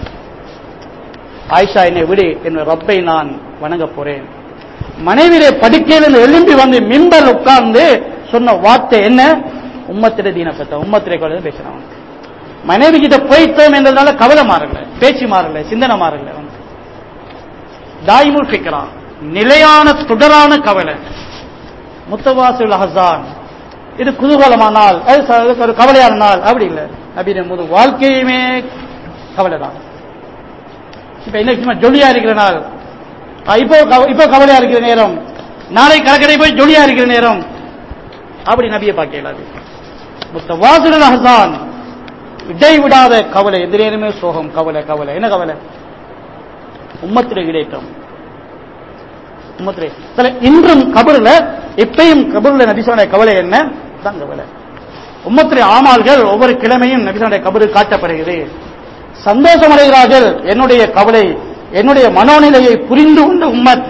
ஆயிஷா என்னை விடு என் ரப்பை நான் வணங்க போறேன் மனைவியிலே படுக்கையில் எழும்பி வந்து மிம்பல் உட்கார்ந்து சொன்ன வார்த்தை என்ன உம்மத்திட தீனப்பத்த உம்மத்திரை கவலை பேசுறான் மனைவி கிட்ட போய்த்தோம் என்றதுனால கவலை மாறல பேச்சு மாறல சிந்தனை மாறல அவனுக்கு. தாய்முல் ஃபிக்ரா நிலையான தொடரான கவலை முத்தவாசுல் ஹசான் இது குதூகலமானால் அது ச- ஒரு கவலையான நாள் அப்படி இல்லை அப்படின்னு போது வாழ்க்கையுமே கவலை தான் இப்ப என்ன சும்மா ஜொலியா இருக்கிற நாள் ஆ, இப்போ கவ- இப்போ கவலையா இருக்கிற நேரம் நாளை கடற்கரை போய் ஜொலியா இருக்கிற நேரம் அப்படி நபியை பார்க்க இயலாது முத்தவாசுல் ஹசான் இடைவிடாத கவலை எந்த நேரமே சோகம் கவலை கவலை என்ன கவலை உம்மத்திலே இடையற்றம் உம்மத்திலே சில இன்றும் கபருல இப்பயும் கபருல நபிசானுடைய கவலை என்ன தான் கவலை உம்மத்திலே ஆமால்கள் ஒவ்வொரு கிழமையும் நபிசானுடைய கபரு காட்டப்படுகிறது சந்தோஷம் அடைகிறார்கள் என்னுடைய கவலை என்னுடைய மனோநிலையை புரிந்து கொண்ட உம்மத்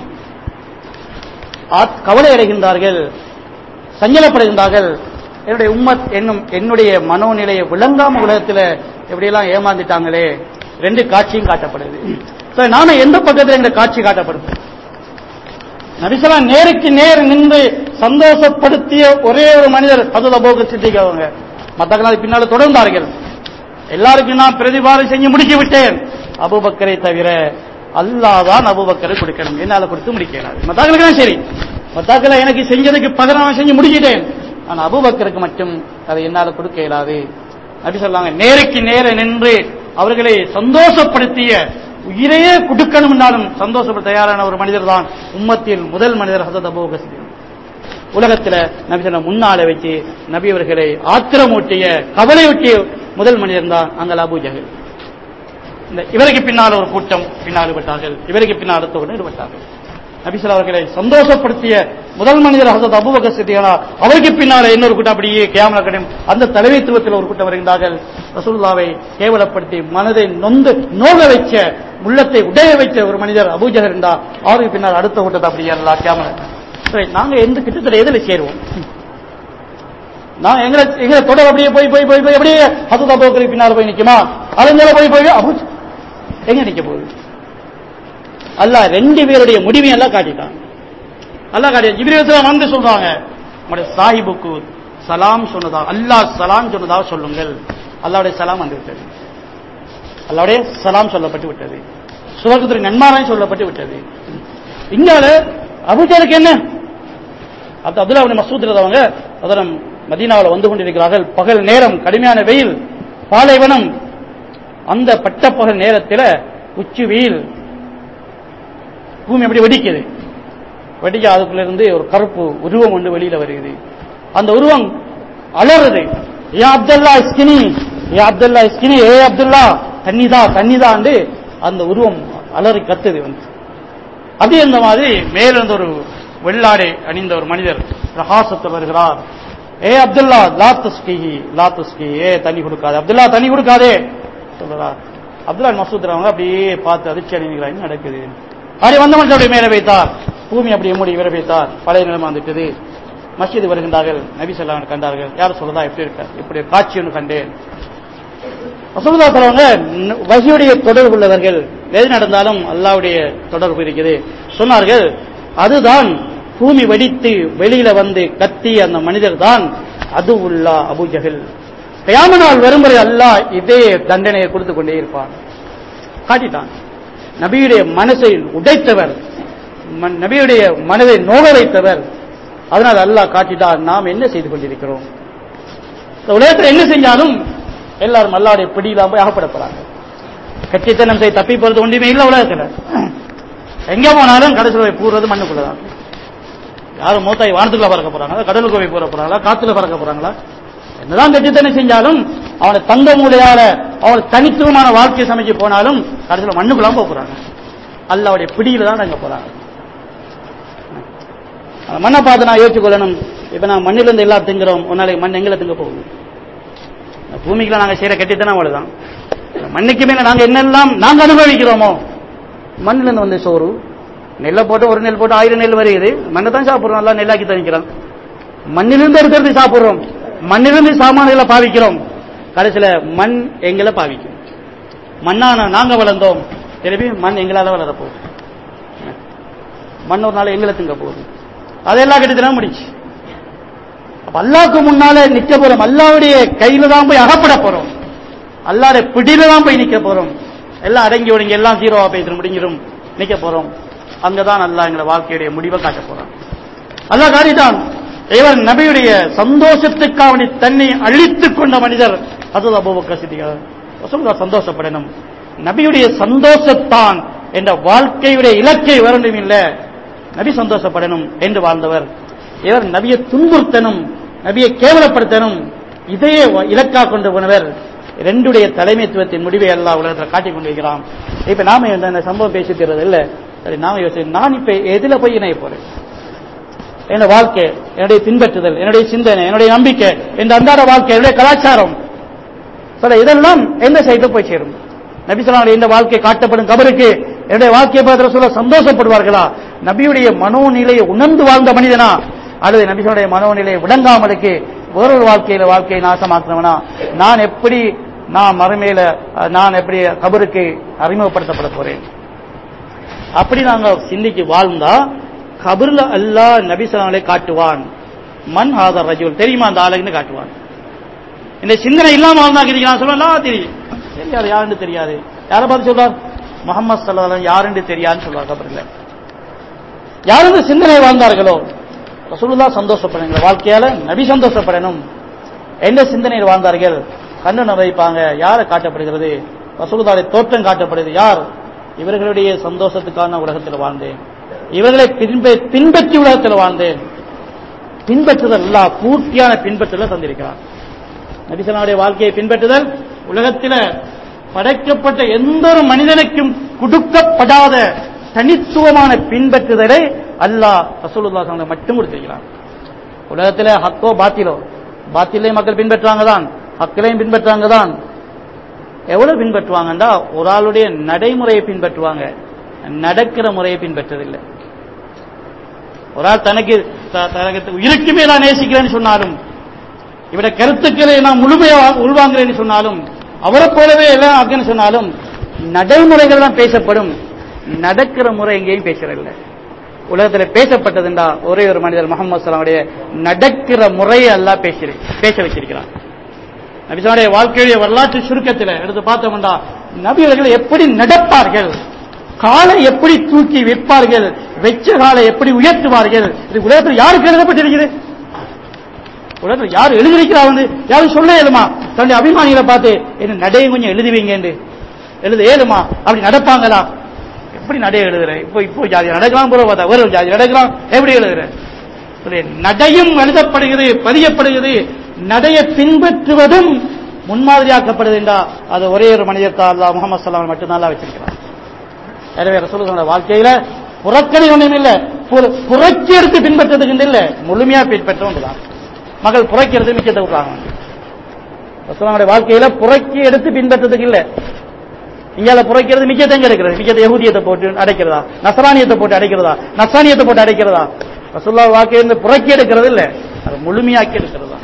ஆத்- கவலை அடைகின்றார்கள் சஞ்சலப்படுகின்றார்கள் என்னுடைய உம்மத் என்னும் என்னுடைய மனோநிலையை விளங்காம உலகத்துல எப்படியெல்லாம் ஏமாந்துட்டாங்களே ரெண்டு காட்சியும் காட்டப்படுது So, நாம எந்த பக்கத்துல எங்க காட்சி காட்டப்படுது நபிசலா நேருக்கு நேர் நின்று சந்தோஷப்படுத்திய ஒரே ஒரு மனிதர் அதுல போக சித்திக்கவங்க மத்தவங்களால் பின்னால தொடர்ந்தார்கள் எல்லாருக்கும் நான் பிரதிபாரம் செஞ்சு முடிச்சு விட்டேன் அபுபக்கரை தவிர அல்லாஹ் தான் அபுபக்கரை கொடுக்கணும் என்னால கொடுத்து முடிக்கிறார் மத்தாக்களுக்கு சரி மத்தாக்களை எனக்கு செஞ்சதுக்கு பகரம் செஞ்சு முடிச்சிட்டேன் ஆனா அபுபக்கருக்கு மட்டும் அதை என்னால கொடுக்க இயலாது நபி சொல்லாங்க நேருக்கு நேர நின்று அவர்களை சந்தோஷப்படுத்திய உயிரையே கொடுக்கணும் என்றாலும் சந்தோஷப்பட தயாரான ஒரு மனிதர் தான் உம்மத்தில் முதல் மனிதர் ஹசத் அபூ பக்கர் உலகத்துல நபி சொன்ன முன்னால வச்சு நபி அவர்களை ஆத்திரமூட்டிய கவலையூட்டிய முதல் மனிதன் தான் அங்கே அபூ ஜஹல் இந்த இவருக்கு பின்னால் ஒரு கூட்டம் பின்னால் ஈடுபட்டார்கள் இவருக்கு பின்னால் அடுத்த கூட்டம் ஈடுபட்டார்கள் நபிசல் அவர்களை சந்தோஷப்படுத்திய முதல் மனிதர் ஹசத் அபுபக சித்தியானா அவருக்கு பின்னால இன்னொரு கூட்டம் அப்படியே கேமரா கடையும் அந்த தலைமைத்துவத்தில் ஒரு கூட்டம் வருகின்றார்கள் ரசூலுல்லாவை கேவலப்படுத்தி மனதை நொந்து நோக வைச்ச உள்ளத்தை உடைய வைச்ச ஒரு மனிதர் அபூஜகர் இருந்தா அவருக்கு பின்னால் அடுத்த கூட்டத்தை அப்படியே எல்லாம் கேமரா சரி, நாங்க எந்த கிட்டத்தட்ட எதுல சேருவோம் நான் எங்களை எங்களை தொடர் அப்படியே போய் போய் போய் போய் அப்படியே ஹசத் அபுபக்கருக்கு பின்னால் போய் நிக்குமா அலைஞர போய் போய் அபு எங்க நிக்க போகுது அல்லாஹ் ரெண்டு பேருடைய முடிவையும் எல்லாம் காட்டிட்டான் அல்லாஹ் காட்டி ஜிப்ரீல் வந்து சொல்றாங்க உங்களுடைய சாஹிபுக்கு சலாம் சொன்னதா அல்லாஹ் சலாம் சொன்னதா சொல்லுங்கள் அல்லாவுடைய சலாம் வந்து விட்டது அல்லாவுடைய சலாம் சொல்லப்பட்டு விட்டது சுவர்க்கத்திற்கு நன்மாராய் சொல்லப்பட்டு விட்டது இங்கால அபுஜருக்கு என்ன அப்து அப்துல்லா இப்னு மசூத் அவங்க அதனம் மதீனாவில் வந்து கொண்டிருக்கிறார்கள் பகல் நேரம் கடுமையான வெயில் பாலைவனம் அந்த பட்டப்பகல் நேரத்தில் உச்சி வெயில் பூமி எப்படி வெடிக்குது வெடிக்க அதுக்குள்ள இருந்து ஒரு கருப்பு உருவம் ஒன்று வெளியில வருகிறது அந்த உருவம் அலறுது ஏ அப்துல்லா இஸ்கினி ஏ அப்துல்லா இஸ்கினி ஏ அப்துல்லா தண்ணிதா தண்ணிதாண்டு அந்த உருவம் அலறி கத்துது வந்து அப்படி இந்த மாதிரி மேலிருந்து ஒரு வெள்ளாடை அணிந்த ஒரு மனிதர் பிரகாசத்தில் வருகிறார் ஏ அப்துல்லா லா துஸ்கிஹி லா துஸ்கி ஏ தண்ணி கொடுக்காதே அப்துல்லா தண்ணி கொடுக்காதே சொல்றார் அப்துல்லா மசூத் அவங்க அப்படியே பார்த்து அதிர்ச்சி அடைகிறார் என்ன நடக்குது அப்படி வந்த மனுஷன் அப்படியே மேலே வைத்தார் பூமி அப்படியே மூடி விர வைத்தார் பழைய நிலைமை வந்துட்டது மஸ்ஜிது வருகின்றார்கள் நபி சொல்லாங்க கண்டார்கள் யார் சொல்றதா எப்படி இருக்க இப்படி ஒரு காட்சி ஒன்று கண்டேன் ரசூலுல்லாஹி சொல்றவங்க வகியுடைய தொடர்பு உள்ளவர்கள் எது நடந்தாலும் அல்லாவுடைய தொடர்பு இருக்குது சொன்னார்கள் அதுதான் பூமி வெடித்து வெளியில வந்து கத்தி அந்த மனிதர் தான் அது உள்ளா அபுஜஹல் கயாம நாள் வரும் வரை அல்லாஹ் இதே தண்டனையை கொடுத்து கொண்டே இருப்பான் காட்டிட்டான் நபியுடைய மனசை உடைத்தவர் மன்- நபியுடைய மனதை நோக வைத்தவர் அதனால் அல்லாஹ் காட்டிட்டான் நாம் என்ன செய்து கொண்டிருக்கிறோம் இந்த உலகத்தில் என்ன செஞ்சாலும் எல்லாரும் அல்லாவுடைய பிடியிலாம் போய் அகப்பட போறாங்க கட்சித்தனம் செய்ய தப்பி போறது ஒன்றுமே இல்லை உலகத்துல எங்க போனாலும் கடைசியில் போய் பூர்றது மண்ணுக்குள்ளதான் யாரும் மூத்தாய் வானத்துக்குள்ள பறக்க போறாங்களா கடலுக்கு போய் போற போறாங்களா காத்துல பறக்க போறாங்களா என்னதான் கட்சித்தனம் செஞ்சாலும் அவனை தங்க மூலையால அவனை தனித்துவமான வாழ்க்கையை சமைக்க போனாலும் கடைசியில் மண்ணுக்குள்ள போக போறாங்க அல்லாவுடைய பிடியில தான் அங்க போறாங்க அந்த மண்ணை பார்த்து நான் யோசிச்சுக்கொள்ளணும் இப்ப நான் மண்ணிலிருந்து எல்லாம் திங்குறோம் ஒரு நாளைக்கு மண் எங்களை திங்க போகுது இந்த பூமிக்குள்ள நாங்க செய்யற கட்டித்தனம் அவ்வளவுதான் இந்த மண்ணுக்கு மேல நாங்க என்னெல்லாம் நாங்க அனுபவிக்கிறோமோ மண்ணிலிருந்து வந்த சோறு நெல்லை போட்டு ஒரு நெல் போட்டு ஆயிரம் நெல் வருகிறது மண்ணை தான் சாப்பிடுறோம் எல்லாம் நெல்லாக்கி தணிக்கிறோம் மண்ணிலிருந்து எடுக்கிறது சாப்பிடுறோம் மண்ணிலிருந்து சாமான்களை பாவிக்கிறோம் கடைசியில மண் எங்களை பாவிக்கும் மண்ணான நாங்க வளர்ந்தோம் திருப்பி மண் எங்களால வளர போகுது மண் ஒரு நாள் எங்களை திங்க போகுது அதெல்லாம் கிட்டத்தட்ட முடிச்சு அப்ப அல்லாவுக்கு முன்னால நிக்க போறோம் அல்லாவுடைய கையில தான் போய் அகப்பட போறோம் அல்லாட பிடியில தான் போய் நிக்க போறோம் எல்லாம் அடங்கி ஒடுங்கி எல்லாம் ஜீரோவா போய் முடிஞ்சிடும் நிக்க போறோம் அங்கதான் அல்லாஹ் எங்களை வாழ்க்கையுடைய முடிவை காட்ட போறான் அல்லாஹ் காட்டிட்டான் இவர் நபியுடைய சந்தோஷத்துக்காக தன்னை அழித்துக் கொண்ட மனிதர் அது அபூபக்கர் சித்திகார் ரசூலுல்லாஹ் சந்தோஷப்படணும் நபியுடைய சந்தோஷத்தான் என்ற வாழ்க்கையுடைய இலக்கை வரணும் இல்ல நபி சந்தோஷப்படணும் என்று வாழ்ந்தவர் இவர் நபியை துன்புறுத்தணும் நபியை கேவலப்படுத்தணும் இதையே இலக்கா கொண்டு போனவர் ரெண்டுடைய தலைமைத்துவத்தின் முடிவை எல்லாம் உலகத்தில் காட்டிக் கொண்டிருக்கிறான் இப்ப நாம இந்த இந்த சம்பவம் பேசிக்கிறது இல்ல சரி நாம யோசி நான் இப்ப எதுல போய் இணைய போறேன் என்னோட வாழ்க்கை என்னுடைய பின்பற்றுதல் என்னுடைய சிந்தனை என்னுடைய நம்பிக்கை இந்த அன்றாட வாழ்க்கை என்னுடைய கலாச்சாரம் சொல்ல இதெல்லாம் எந்த சைட்ல போய் சேரும் நபிசலான இந்த வாழ்க்கை காட்டப்படும் கபருக்கு என்னுடைய வாழ்க்கையை பார்த்து சொல்ல சந்தோஷப்படுவார்களா நபியுடைய மனோநிலையை உணர்ந்து வாழ்ந்த மனிதனா அல்லது நபிசனுடைய மனோநிலையை விளங்காமலுக்கு வேறொரு வாழ்க்கையில வாழ்க்கையை நாசமாக்குறவனா நான் எப்படி நான் மறுமையில அஹ், நான் எப்படி கபருக்கு அறிமுகப்படுத்தப்பட போறேன் அப்படி நாங்க சிந்திக்கு வாழ்ந்தா கபர்ல அல்லாஹ் நபிசலானை காட்டுவான் மண் ஆதர் ரஜுல் தெரியுமா அந்த ஆளுன்னு காட்டுவான் இந்த சிந்தனை இல்லாம வாழ்ந்தாக்கிறீங்க சொல்லலாம் தெரியும் தெரியாது யாருன்னு தெரியாது யாரை பார்த்து சொல்றார் முகமது சல்லாஹ் யாருன்னு தெரியாதுன்னு சொல்றார் கபர்ல யார் இந்த சிந்தனை வாழ்ந்தார்களோ ரசூலுல்லாஹ் சந்தோஷப்படணும் வாழ்க்கையால நபி சந்தோஷப்படணும் எந்த சிந்தனையில் வாழ்ந்தார்கள் கண்ணனை வைப்பாங்க யாரை காட்டப்படுகிறது ரசூலுதாரை தோற்றம் காட்டப்படுது யார் இவர்களுடைய சந்தோஷத்துக்கான உலகத்தில் வாழ்ந்தேன் இவர்களை பின்ப- பின்பற்றி உலகத்தில் வாழ்ந்தேன் பின்பற்றுதல் அல்லா பூர்த்தியான பின்பற்றுதல் தந்திருக்கிறார் நபிசனாவுடைய வாழ்க்கையை பின்பற்றுதல் உலகத்தில் படைக்கப்பட்ட எந்த ஒரு மனிதனுக்கும் கொடுக்கப்படாத தனித்துவமான பின்பற்றுதலை அல்லாஹ் ரசூலுல்லாஹ் ஸல்லல்லாஹு மட்டும் கொடுத்திருக்கிறார் உலகத்தில் ஹக்கோ பாத்திலோ பாத்திலையும் மக்கள் பின்பற்றுவாங்க தான் ஹக்கிலையும் பின்பற்றுவாங்க தான் எவ்வளவு பின்பற்றுவாங்கன்றா ஒரு ஆளுடைய நடைமுறையை பின்பற்றுவாங்க நடக்கிற முறையை பின்பற்றதில்லை ஒரு ஆள் தனக்கு த- தனக்கு உயிருக்குமே நான் நேசிக்கிறேன்னு சொன்னாலும் இவட கருத்துக்களை நான் முழுமையா உள்வாங்குறேன்னு சொன்னாலும் அவரை போலவே எல்லாம் ஆக்குன்னு சொன்னாலும் நடைமுறைகள் தான் பேசப்படும் நடக்கிற முறை எங்கேயும் பேசுறதில்லை உலகத்தில் பேசப்பட்டதுண்டா ஒரே ஒரு மனிதர் முகமது சலாமுடைய நடக்கிற முறையை எல்லாம் பேசி பேச வச்சிருக்கிறார் நபிசாவுடைய வாழ்க்கையுடைய வரலாற்று சுருக்கத்தில் எடுத்து பார்த்தோம்டா நபியவர்கள் எப்படி நடப்பார்கள் காலை எப்படி தூக்கி வைப்பார்கள் வெச்ச காலை எப்படி உயர்த்துவார்கள் இது உலகத்தில் யாருக்கு எழுதப்பட்டிருக்கிறது உலகத்தில் யார் எழுதியிருக்கிறா வந்து யாரும் சொல்ல இயலுமா தன்னுடைய அபிமானிகளை பார்த்து என்ன நடையை கொஞ்சம் எழுதுவீங்க என்று எழுத இயலுமா அப்படி நடப்பாங்களா எப்படி நடைய எழுதுற இப்போ இப்போ ஜாதி நடக்கலாம் போல பார்த்தா ஒரு ஜாதி நடக்கலாம் எப்படி எழுதுற சொல்லி, நடையும் எழுதப்படுகிறது பதியப்படுகிறது நடையை பின்பற்றுவதும் முன்மாதிரியாக்கப்படுது என்றா அது ஒரே ஒரு மனிதர் தான் அல்லாஹ் முகமது சல்லாம் மட்டும்தான் அல்லாஹ் வச்சிருக்கிறார் எனவே ரசூலுல்லாஹோட வாழ்க்கையில புறக்கணி ஒன்றும் இல்ல புற- புரட்சி எடுத்து பின்பற்றதுக்கு இல்ல முழுமையா பின்பற்ற ஒன்றுதான் மகள் புறக்கி எடுத்து மிச்சத்தை விடுறாங்க ரசூலுல்லாஹோட வாழ்க்கையில புறக்கி எடுத்து பின்பற்றதுக்கு இல்ல இங்கால புறக்கிறது மிச்சத்தை எங்க எடுக்கிறது மிச்சத்தை யகூதியத்தை போட்டு அடைக்கிறதா நசரானியத்தை போட்டு அடைக்கிறதா நசானியத்தை போட்டு அடைக்கிறதா ரசூல்லா வாழ்க்கையிலிருந்து புறக்கி எடுக்கிறது இல்ல அது முழுமையாக்கி எடுக்கிறதா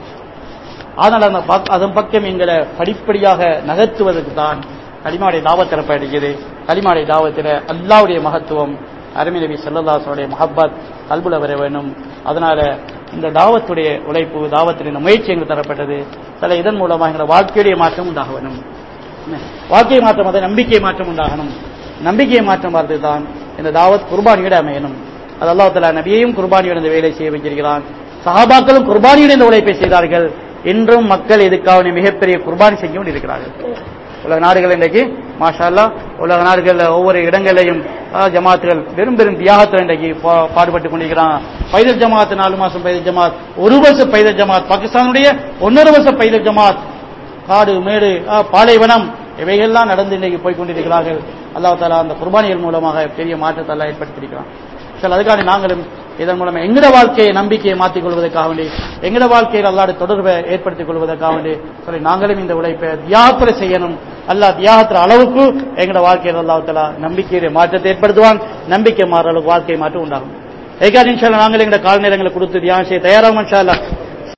ஆனால் அந்த பக்- அதன் பக்கம் எங்களை படிப்படியாக நகர்த்துவதற்கு தான் கலிமாவுடைய தாவத்தில் படிக்குது கலிமாவுடைய தாவத்தில் அல்லாவுடைய மகத்துவம் அருமை நபி செல்லதாசனுடைய மஹப்பத் கல்புல வர வேண்டும் அதனால இந்த தாவத்துடைய உழைப்பு தாவத்துடைய இந்த முயற்சி எங்களுக்கு தரப்பட்டது சில இதன் மூலமாக எங்களை வாழ்க்கையுடைய மாற்றம் உண்டாக வேண்டும் என்ன? வாழ்க்கை மாற்றம் அதை நம்பிக்கை மாற்றம் உண்டாகணும் நம்பிக்கை மாற்றம் வரது தான் இந்த தாவத் குர்பானியோட அமையணும் அது அல்லாஹ் தலா நபியையும் குர்பானியோட இந்த வேலை செய்ய வைத்திருக்கிறான் சஹாபாக்களும் குர்பானியோட இந்த உழைப்பை செய்தார்கள் இன்றும் மக்கள் இதுக்காக மிகப்பெரிய குர்பானி செய்ய கொண்டிருக்கிறார்கள் உலக நாடுகள் இன்றைக்கு மாஷா அல்லாஹ் உலக நாடுகள்ல ஒவ்வொரு இடங்களையும் ஜமாத்துகள் பெரும் பெரும் தியாகத்தில் இன்றைக்கு பா- பாடுபட்டு கொண்டிருக்கிறான் பைதல் ஜமாத் நாலு மாசம் பைதல் ஜமாத் ஒரு வருஷம் பைதல் ஜமாத் பாகிஸ்தானுடைய ஒன்னொரு வருஷம் பைதல் ஜமாத் காடு மேடு ஆ, பாலைவனம் இவைகள்லாம் நடந்து இன்றைக்கு போய் கொண்டிருக்கிறார்கள் அல்லாஹ் தாலா அந்த குர்பானிகள் மூலமாக பெரிய மாற்றத்தை எல்லாம் ஏற்படுத்தியிருக்கிறான் சரி அதுக்காக நாங்களும் இதன் மூலமா எங்கட வாழ்க்கையை நம்பிக்கையை மாற்றிக் கொள்வதற்காக வேண்டி எங்கட வாழ்க்கையில் அல்லாட தொடர்பை ஏற்படுத்திக் கொள்வதற்காக வேண்டி சரி நாங்களும் இந்த உழைப்பை தியாகத்துல செய்யணும் அல்லாஹ் தியாகத்துல அளவுக்கு எங்கட வாழ்க்கையில் அல்லாஹ் தாலா நம்பிக்கையை மாற்றத்தை ஏற்படுத்துவான் நம்பிக்கை மாற அளவுக்கு வாழ்க்கை மாற்றம் உண்டாகும் ஏகாதி இன்ஷால்லா நாங்கள் எங்கட கால நேரங்களை கொடுத்து தியானம் செய்ய தயாராகும் இன்ஷா அல்லாஹ்